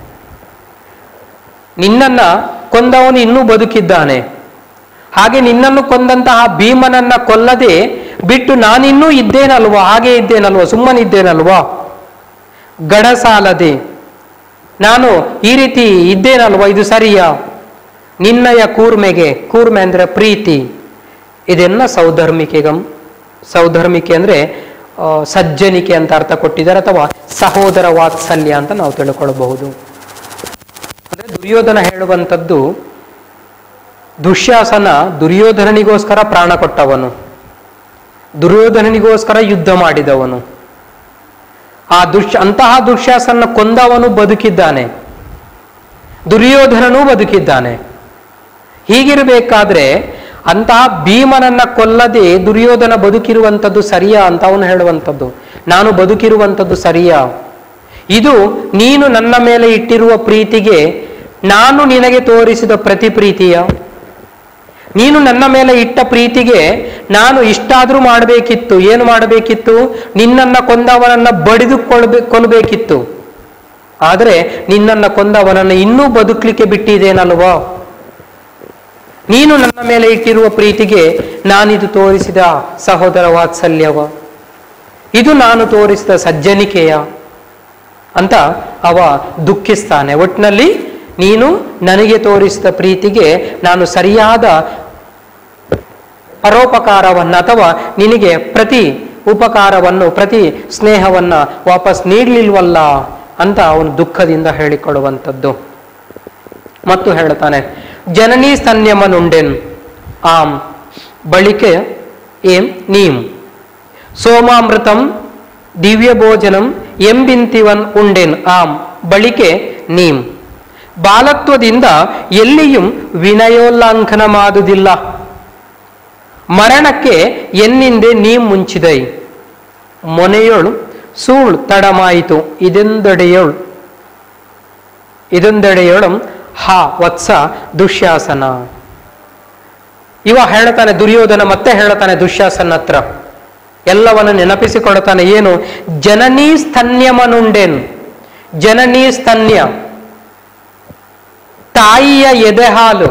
ನಿನ್ನನ್ನ ಕೊಂದವನು ಇನ್ನೂ ಬದುಕಿದ್ದಾನೆ ಹಾಗೆ ನಿನ್ನನ್ನು ಕೊಂದಂತಹ ಭೀಮನನ್ನ ಕೊಲ್ಲದೆ ಬಿಟ್ಟು ನಾನಿನ್ನೂ ಇದ್ದೇನಲ್ವಾ ಹಾಗೆ ಇದ್ದೇನಲ್ವಾ ಸುಮ್ಮನಿದ್ದೇನಲ್ವಾ ಗಡಸಾಲದೆ ನಾನು ಈ ರೀತಿ ಇದ್ದೇನಲ್ವಾ ಇದು ಸರಿಯಾ ನಿನ್ನಯ ಕೂರ್ಮೆಗೆ ಕೂರ್ಮೆ ಅಂದ್ರೆ ಪ್ರೀತಿ ಇದನ್ನ ಸೌಧರ್ಮಿಕೆಗಂ ಸೌಧರ್ಮಿಕೆ ಅಂದ್ರೆ ಆ, ಸಜ್ಜನಿಕೆ ಅಂತ ಅರ್ಥ ಕೊಟ್ಟಿದ್ದಾರೆ ಅಥವಾ ಸಹೋದರ ವಾತ್ಸಲ್ಯ ಅಂತ ನಾವು ತಿಳ್ಕೊಳ್ಬಹುದು ಅಂದ್ರೆ ದುರ್ಯೋಧನ ಹೇಳುವಂಥದ್ದು ದುಶ್ಯಾಸನ ದುರ್ಯೋಧನನಿಗೋಸ್ಕರ ಪ್ರಾಣ ಕೊಟ್ಟವನು ದುರ್ಯೋಧನನಿಗೋಸ್ಕರ ಯುದ್ಧ ಮಾಡಿದವನು ಆ ದುಶ್ ಅಂತಹ ದುಶ್ಯಾಸನ ಕೊಂದವನು ಬದುಕಿದ್ದಾನೆ ದುರ್ಯೋಧನನೂ ಬದುಕಿದ್ದಾನೆ ಹೀಗಿರಬೇಕಾದ್ರೆ ಅಂತಹ ಭೀಮನನ್ನ ಕೊಲ್ಲದೆ ದುರ್ಯೋಧನ ಬದುಕಿರುವಂಥದ್ದು ಸರಿಯಾ ಅಂತ ಅವನು ಹೇಳುವಂಥದ್ದು ನಾನು ಬದುಕಿರುವಂಥದ್ದು ಸರಿಯಾ ಇದು ನೀನು ನನ್ನ ಮೇಲೆ ಇಟ್ಟಿರುವ ಪ್ರೀತಿಗೆ ನಾನು ನಿನಗೆ ತೋರಿಸಿದ ಪ್ರತಿ ಪ್ರೀತಿಯ ನೀನು ನನ್ನ ಮೇಲೆ ಇಟ್ಟ ಪ್ರೀತಿಗೆ ನಾನು ಇಷ್ಟಾದ್ರೂ ಮಾಡಬೇಕಿತ್ತು ಏನು ಮಾಡಬೇಕಿತ್ತು ನಿನ್ನನ್ನ ಕೊಂದವನನ್ನ ಬಡಿದು ಕೊಳ್ಬೆ ಕೊಲ್ಲಬೇಕಿತ್ತು ಆದರೆ ನಿನ್ನನ್ನ ಕೊಂದವನನ್ನ ಇನ್ನೂ ಬದುಕಲಿಕ್ಕೆ ಬಿಟ್ಟಿದ್ದೇನಲ್ವಾ ನೀನು ನನ್ನ ಮೇಲೆ ಇಟ್ಟಿರುವ ಪ್ರೀತಿಗೆ ನಾನಿದು ತೋರಿಸಿದ ಸಹೋದರ ವಾತ್ಸಲ್ಯವ ಇದು ನಾನು ತೋರಿಸಿದ ಸಜ್ಜನಿಕೆಯ ಅಂತ ಅವ ದುಃಖಿಸ್ತಾನೆ ಒಟ್ಟಿನಲ್ಲಿ ನೀನು ನನಗೆ ತೋರಿಸಿದ ಪ್ರೀತಿಗೆ ನಾನು ಸರಿಯಾದ ಪರೋಪಕಾರವನ್ನ ಅಥವಾ ನಿನಗೆ ಪ್ರತಿ ಉಪಕಾರವನ್ನು ಪ್ರತಿ ಸ್ನೇಹವನ್ನ ವಾಪಸ್ ನೀಡಲಿಲ್ವಲ್ಲ ಅಂತ ಅವನು ದುಃಖದಿಂದ ಹೇಳಿಕೊಡುವಂಥದ್ದು ಮತ್ತು ಹೇಳ್ತಾನೆ ಜನನೀ ಸ್ತನ್ಯಮನುಂಡೆನ್ ಆಂ ಬಳಿಕೆ ಏಂ ನೀಂ ಸೋಮಾಮೃತಂ ದಿವ್ಯ ಭೋಜನಂ ಎಂಬಿಂತಿವನ್ ಉಂಡೆನ್ ಆಂ ಬಳಿಕೆ ನೀಂ ಬಾಲತ್ವದಿಂದ ಎಲ್ಲಿಯೂ ವಿನಯೋಲ್ಲಂಘನ ಮಾಡುವುದಿಲ್ಲ ಮರಣಕ್ಕೆ ಎನ್ನಿಂದೆ ನೀ ಮುಂಚಿದೈ ಮೊನೆಯೊಳು ಸೂಳ್ ತಡಮಾಯಿತು ಇದೆಂದೆಡೆಯೊಳು ಇದೊಂದೆಡೆಯೊಳು ಹಾ ವತ್ಸ ದುಶ್ಯಾಸನ ಇವ ಹೇಳ್ತಾನೆ ದುರ್ಯೋಧನ ಮತ್ತೆ ಹೇಳ್ತಾನೆ ದುಶ್ಯಾಸನ ಹತ್ರ ಎಲ್ಲವನ್ನು ನೆನಪಿಸಿಕೊಳ್ತಾನೆ ಏನು ಜನನೀ ಸ್ತನ್ಯಮನುಂಡೇನು ಜನನೀ ಸ್ತನ್ಯ ತಾಯಿಯ ಎದೆ ಹಾಲು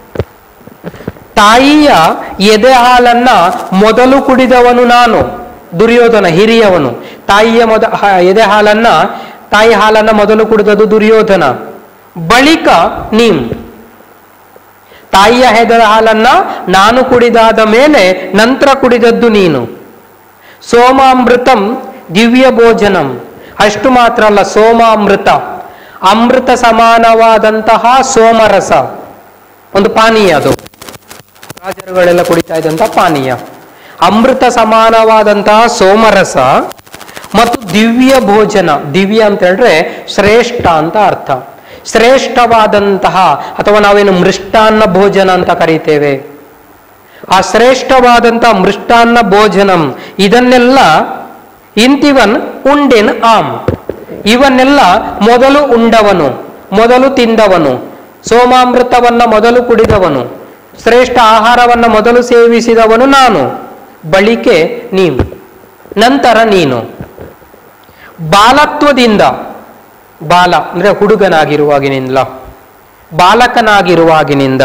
ತಾಯಿಯ ಎದೆ ಹಾಲನ್ನ ಮೊದಲು ಕುಡಿದವನು ನಾನು ದುರ್ಯೋಧನ ಹಿರಿಯವನು ತಾಯಿಯ ಮೊದ ಹ- ಎದೆ ಹಾಲನ್ನ ತಾಯಿ ಹಾಲನ್ನ ಮೊದಲು ಕುಡಿದದು ದುರ್ಯೋಧನ ಬಳಿಕ ನೀಂ ತಾಯಿಯ ಹೆದರ ಹಾಲನ್ನ ನಾನು ಕುಡಿದಾದ ಮೇಲೆ ನಂತರ ಕುಡಿದದ್ದು ನೀನು ಸೋಮಾಮೃತಂ ದಿವ್ಯ ಭೋಜನಂ ಅಷ್ಟು ಮಾತ್ರ ಅಲ್ಲ ಸೋಮಾಮೃತ ಅಮೃತ ಸಮಾನವಾದಂತಹ ಸೋಮರಸ ಒಂದು ಪಾನೀಯ ಅದು ರಾಜರುಗಳೆಲ್ಲ ಕುಡಿತಾ ಇದ್ದಂತಹ ಪಾನೀಯ ಅಮೃತ ಸಮಾನವಾದಂತಹ ಸೋಮರಸ ಮತ್ತು ದಿವ್ಯ ಭೋಜನ ದಿವ್ಯ ಅಂತ ಹೇಳಿದ್ರೆ ಶ್ರೇಷ್ಠ ಅಂತ ಅರ್ಥ ಶ್ರೇಷ್ಠವಾದಂತಹ ಅಥವಾ ನಾವೇನು ಮೃಷ್ಟಾನ್ನ ಭೋಜನ ಅಂತ ಕರೀತೇವೆ ಆ ಶ್ರೇಷ್ಠವಾದಂತಹ ಮೃಷ್ಟಾನ್ನ ಭೋಜನಂ ಇದನ್ನೆಲ್ಲ ಇಂತಿವನ್ ಉಂಡೆನ್ ಆಮ್ ಇವನ್ನೆಲ್ಲ ಮೊದಲು ಉಂಡವನು ಮೊದಲು ತಿಂದವನು ಸೋಮಾಮೃತವನ್ನ ಮೊದಲು ಕುಡಿದವನು ಶ್ರೇಷ್ಠ ಆಹಾರವನ್ನ ಮೊದಲು ಸೇವಿಸಿದವನು ನಾನು ಬಳಿಕೆ ನೀನು ನಂತರ ನೀನು ಬಾಲತ್ವದಿಂದ ಬಾಲ ಅಂದ್ರೆ ಹುಡುಗನಾಗಿರುವಾಗಿನಿಂದ ಬಾಲಕನಾಗಿರುವಾಗಿನಿಂದ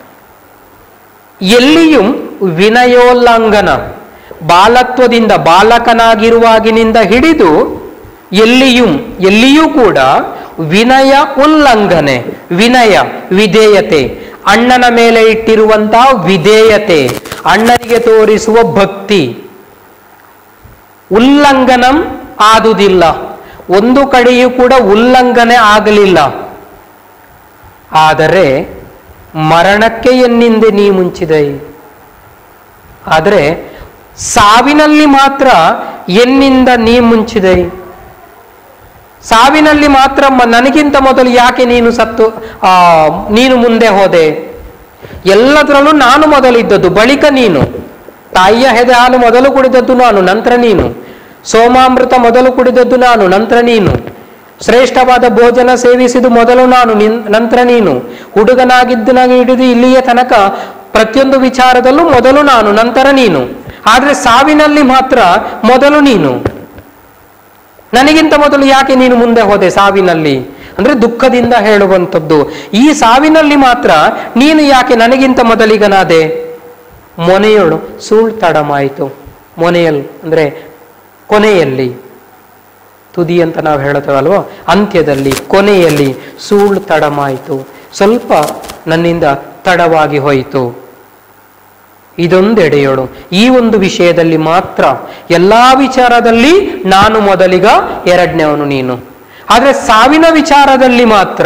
ಎಲ್ಲಿಯೂ ವಿನಯೋಲ್ಲಂಘನ ಬಾಲತ್ವದಿಂದ ಬಾಲಕನಾಗಿರುವಾಗಿನಿಂದ ಹಿಡಿದು ಎಲ್ಲಿಯೂ ಎಲ್ಲಿಯೂ ಕೂಡ ವಿನಯ ಉಲ್ಲಂಘನೆ ವಿನಯ ವಿಧೇಯತೆ ಅಣ್ಣನ ಮೇಲೆ ಇಟ್ಟಿರುವಂತಹ ವಿಧೇಯತೆ ಅಣ್ಣನಿಗೆ ತೋರಿಸುವ ಭಕ್ತಿ ಉಲ್ಲಂಘನಂ ಆದುದಿಲ್ಲ ಒಂದು ಕಡೆಯೂ ಕೂಡ ಉಲ್ಲಂಘನೆ ಆಗಲಿಲ್ಲ ಆದರೆ ಮರಣಕ್ಕೆ ಎನ್ನಿಂದೆ ನೀ ಮುಂಚಿದೈ ಆದರೆ ಸಾವಿನಲ್ಲಿ ಮಾತ್ರ ಎನ್ನಿಂದ ನೀ ಮುಂಚಿದೈ ಸಾವಿನಲ್ಲಿ ಮಾತ್ರ ಮ- ನನಗಿಂತ ಮೊದಲು ಯಾಕೆ ನೀನು ಸತ್ತು ಆ, ನೀನು ಮುಂದೆ ಹೋದೆ ಎಲ್ಲದರಲ್ಲೂ ನಾನು ಮೊದಲಿದ್ದದ್ದು ಬಳಿಕ ನೀನು ತಾಯಿಯ ಹೆದೆ ಹಾಲು ಮೊದಲು ಕುಡಿದದ್ದು ನಾನು ನಂತರ ನೀನು ಸೋಮಾಮೃತ ಮೊದಲು ಕುಡಿದದ್ದು ನಾನು ನಂತರ ನೀನು ಶ್ರೇಷ್ಠವಾದ ಭೋಜನ ಸೇವಿಸಿದು ಮೊದಲು ನಾನು ನಿನ್ ನಂತರ ನೀನು ಹುಡುಗನಾಗಿದ್ದನಾಗಿ ಹಿಡಿದು ಇಲ್ಲಿಯ ತನಕ ಪ್ರತಿಯೊಂದು ವಿಚಾರದಲ್ಲೂ ಮೊದಲು ನಾನು ನಂತರ ನೀನು ಆದ್ರೆ ಸಾವಿನಲ್ಲಿ ಮಾತ್ರ ಮೊದಲು ನೀನು ನನಗಿಂತ ಮೊದಲು ಯಾಕೆ ನೀನು ಮುಂದೆ ಹೋದೆ ಸಾವಿನಲ್ಲಿ ಅಂದ್ರೆ ದುಃಖದಿಂದ ಹೇಳುವಂಥದ್ದು ಈ ಸಾವಿನಲ್ಲಿ ಮಾತ್ರ ನೀನು ಯಾಕೆ ನನಗಿಂತ ಮೊದಲಿಗನಾದೆ ಮೊನೆಯಳು ಸುಳ್ ತಡಮಾಯಿತು ಮೊನೆಯಲ್ ಅಂದ್ರೆ ಕೊನೆಯಲ್ಲಿ ತುದಿ ಅಂತ ನಾವು ಹೇಳುತ್ತೇವಲ್ವೋ ಅಂತ್ಯದಲ್ಲಿ ಕೊನೆಯಲ್ಲಿ ಸೂಳ್ ತಡಮಾಯಿತು ಸ್ವಲ್ಪ ನನ್ನಿಂದ ತಡವಾಗಿ ಹೋಯಿತು ಇದೊಂದೆಡೆಯೋಳು ಈ ಒಂದು ವಿಷಯದಲ್ಲಿ ಮಾತ್ರ ಎಲ್ಲಾ ವಿಚಾರದಲ್ಲಿ ನಾನು ಮೊದಲಿಗ ಎರಡನೇವನು ನೀನು ಆದ್ರೆ ಸಾವಿನ ವಿಚಾರದಲ್ಲಿ ಮಾತ್ರ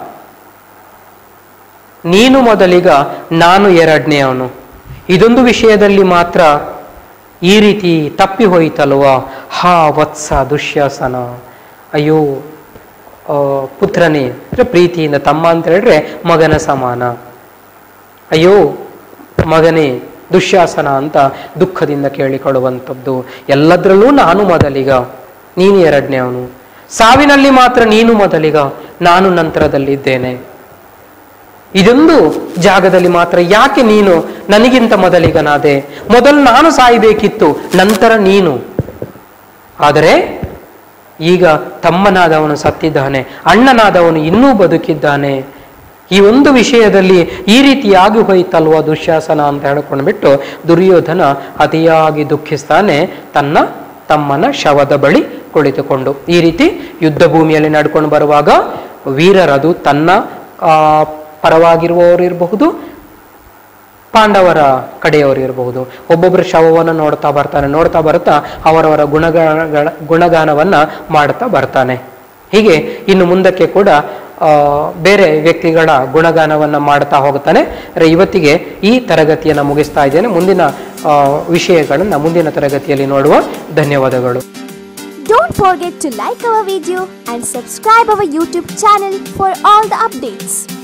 ನೀನು ಮೊದಲಿಗ ನಾನು ಎರಡನೇವನು ಇದೊಂದು ವಿಷಯದಲ್ಲಿ ಮಾತ್ರ ಈ ರೀತಿ ತಪ್ಪಿ ಹೋಯಿತಲ್ವಾ ಹಾ ವತ್ಸ ದುಶ್ಯಾಸನ ಅಯ್ಯೋ ಆ, ಪುತ್ರನೇ ಅಂದ್ರೆ ಪ್ರೀತಿಯಿಂದ ತಮ್ಮ ಅಂತ ಹೇಳಿದ್ರೆ ಮಗನ ಸಮಾನ ಅಯ್ಯೋ ಮಗನೇ ದುಶ್ಯಾಸನ ಅಂತ ದುಃಖದಿಂದ ಕೇಳಿಕೊಳ್ಳುವಂಥದ್ದು ಎಲ್ಲದರಲ್ಲೂ ನಾನು ಮೊದಲಿಗ ನೀನು ಎರಡನೇವನು ಸಾವಿನಲ್ಲಿ ಮಾತ್ರ ನೀನು ಮೊದಲಿಗ ನಾನು ನಂತರದಲ್ಲಿದ್ದೇನೆ ಇದೊಂದು ಜಾಗದಲ್ಲಿ ಮಾತ್ರ ಯಾಕೆ ನೀನು ನನಗಿಂತ ಮೊದಲಿಗನಾದೆ ಮೊದಲು ನಾನು ಸಾಯಬೇಕಿತ್ತು ನಂತರ ನೀನು ಆದರೆ ಈಗ ತಮ್ಮನಾದವನು ಸತ್ತಿದ್ದಾನೆ ಅಣ್ಣನಾದವನು ಇನ್ನೂ ಬದುಕಿದ್ದಾನೆ ಈ ಒಂದು ವಿಷಯದಲ್ಲಿ ಈ ರೀತಿಯಾಗಿ ಹೋಯಿತಲ್ವ ದುಶ್ಯಾಸನ ಅಂತ ಹೇಳ್ಕೊಂಡು ಬಿಟ್ಟು ದುರ್ಯೋಧನ ಅತಿಯಾಗಿ ದುಃಖಿಸ್ತಾನೆ ತನ್ನ ತಮ್ಮನ ಶವದ ಬಳಿ ಕುಳಿತುಕೊಂಡು ಈ ರೀತಿ ಯುದ್ಧ ಭೂಮಿಯಲ್ಲಿ ನಡ್ಕೊಂಡು ಬರುವಾಗ ವೀರರದು ತನ್ನ ಆ, ಪರವಾಗಿರುವವರು ಇರಬಹುದು ಪಾಂಡವರ ಕಡೆಯವರು ಇರಬಹುದು ಒಬ್ಬೊಬ್ಬರು ಶವವನ್ನು ನೋಡ್ತಾ ಬರ್ತಾನೆ ನೋಡ್ತಾ ಬರ್ತಾ ಅವರವರ ಗುಣಗಾನಗಳ ಗುಣಗಾನವನ್ನ ಮಾಡ್ತಾ ಬರ್ತಾನೆ ಹೀಗೆ ಇನ್ನು ಮುಂದಕ್ಕೆ ಕೂಡ ಆ, ಬೇರೆ ವ್ಯಕ್ತಿಗಳ ಗುಣಗಾನವನ್ನ ಮಾಡ್ತಾ ಹೋಗ್ತಾನೆ ಅಂದ್ರೆ ಇವತ್ತಿಗೆ ಈ ತರಗತಿಯನ್ನು ಮುಗಿಸ್ತಾ ಇದ್ದೇನೆ ಮುಂದಿನ ಆ, ವಿಷಯಗಳನ್ನು ಮುಂದಿನ ತರಗತಿಯಲ್ಲಿ ನೋಡುವ ಧನ್ಯವಾದಗಳು Don't forget to like our video and subscribe our YouTube channel for all the updates.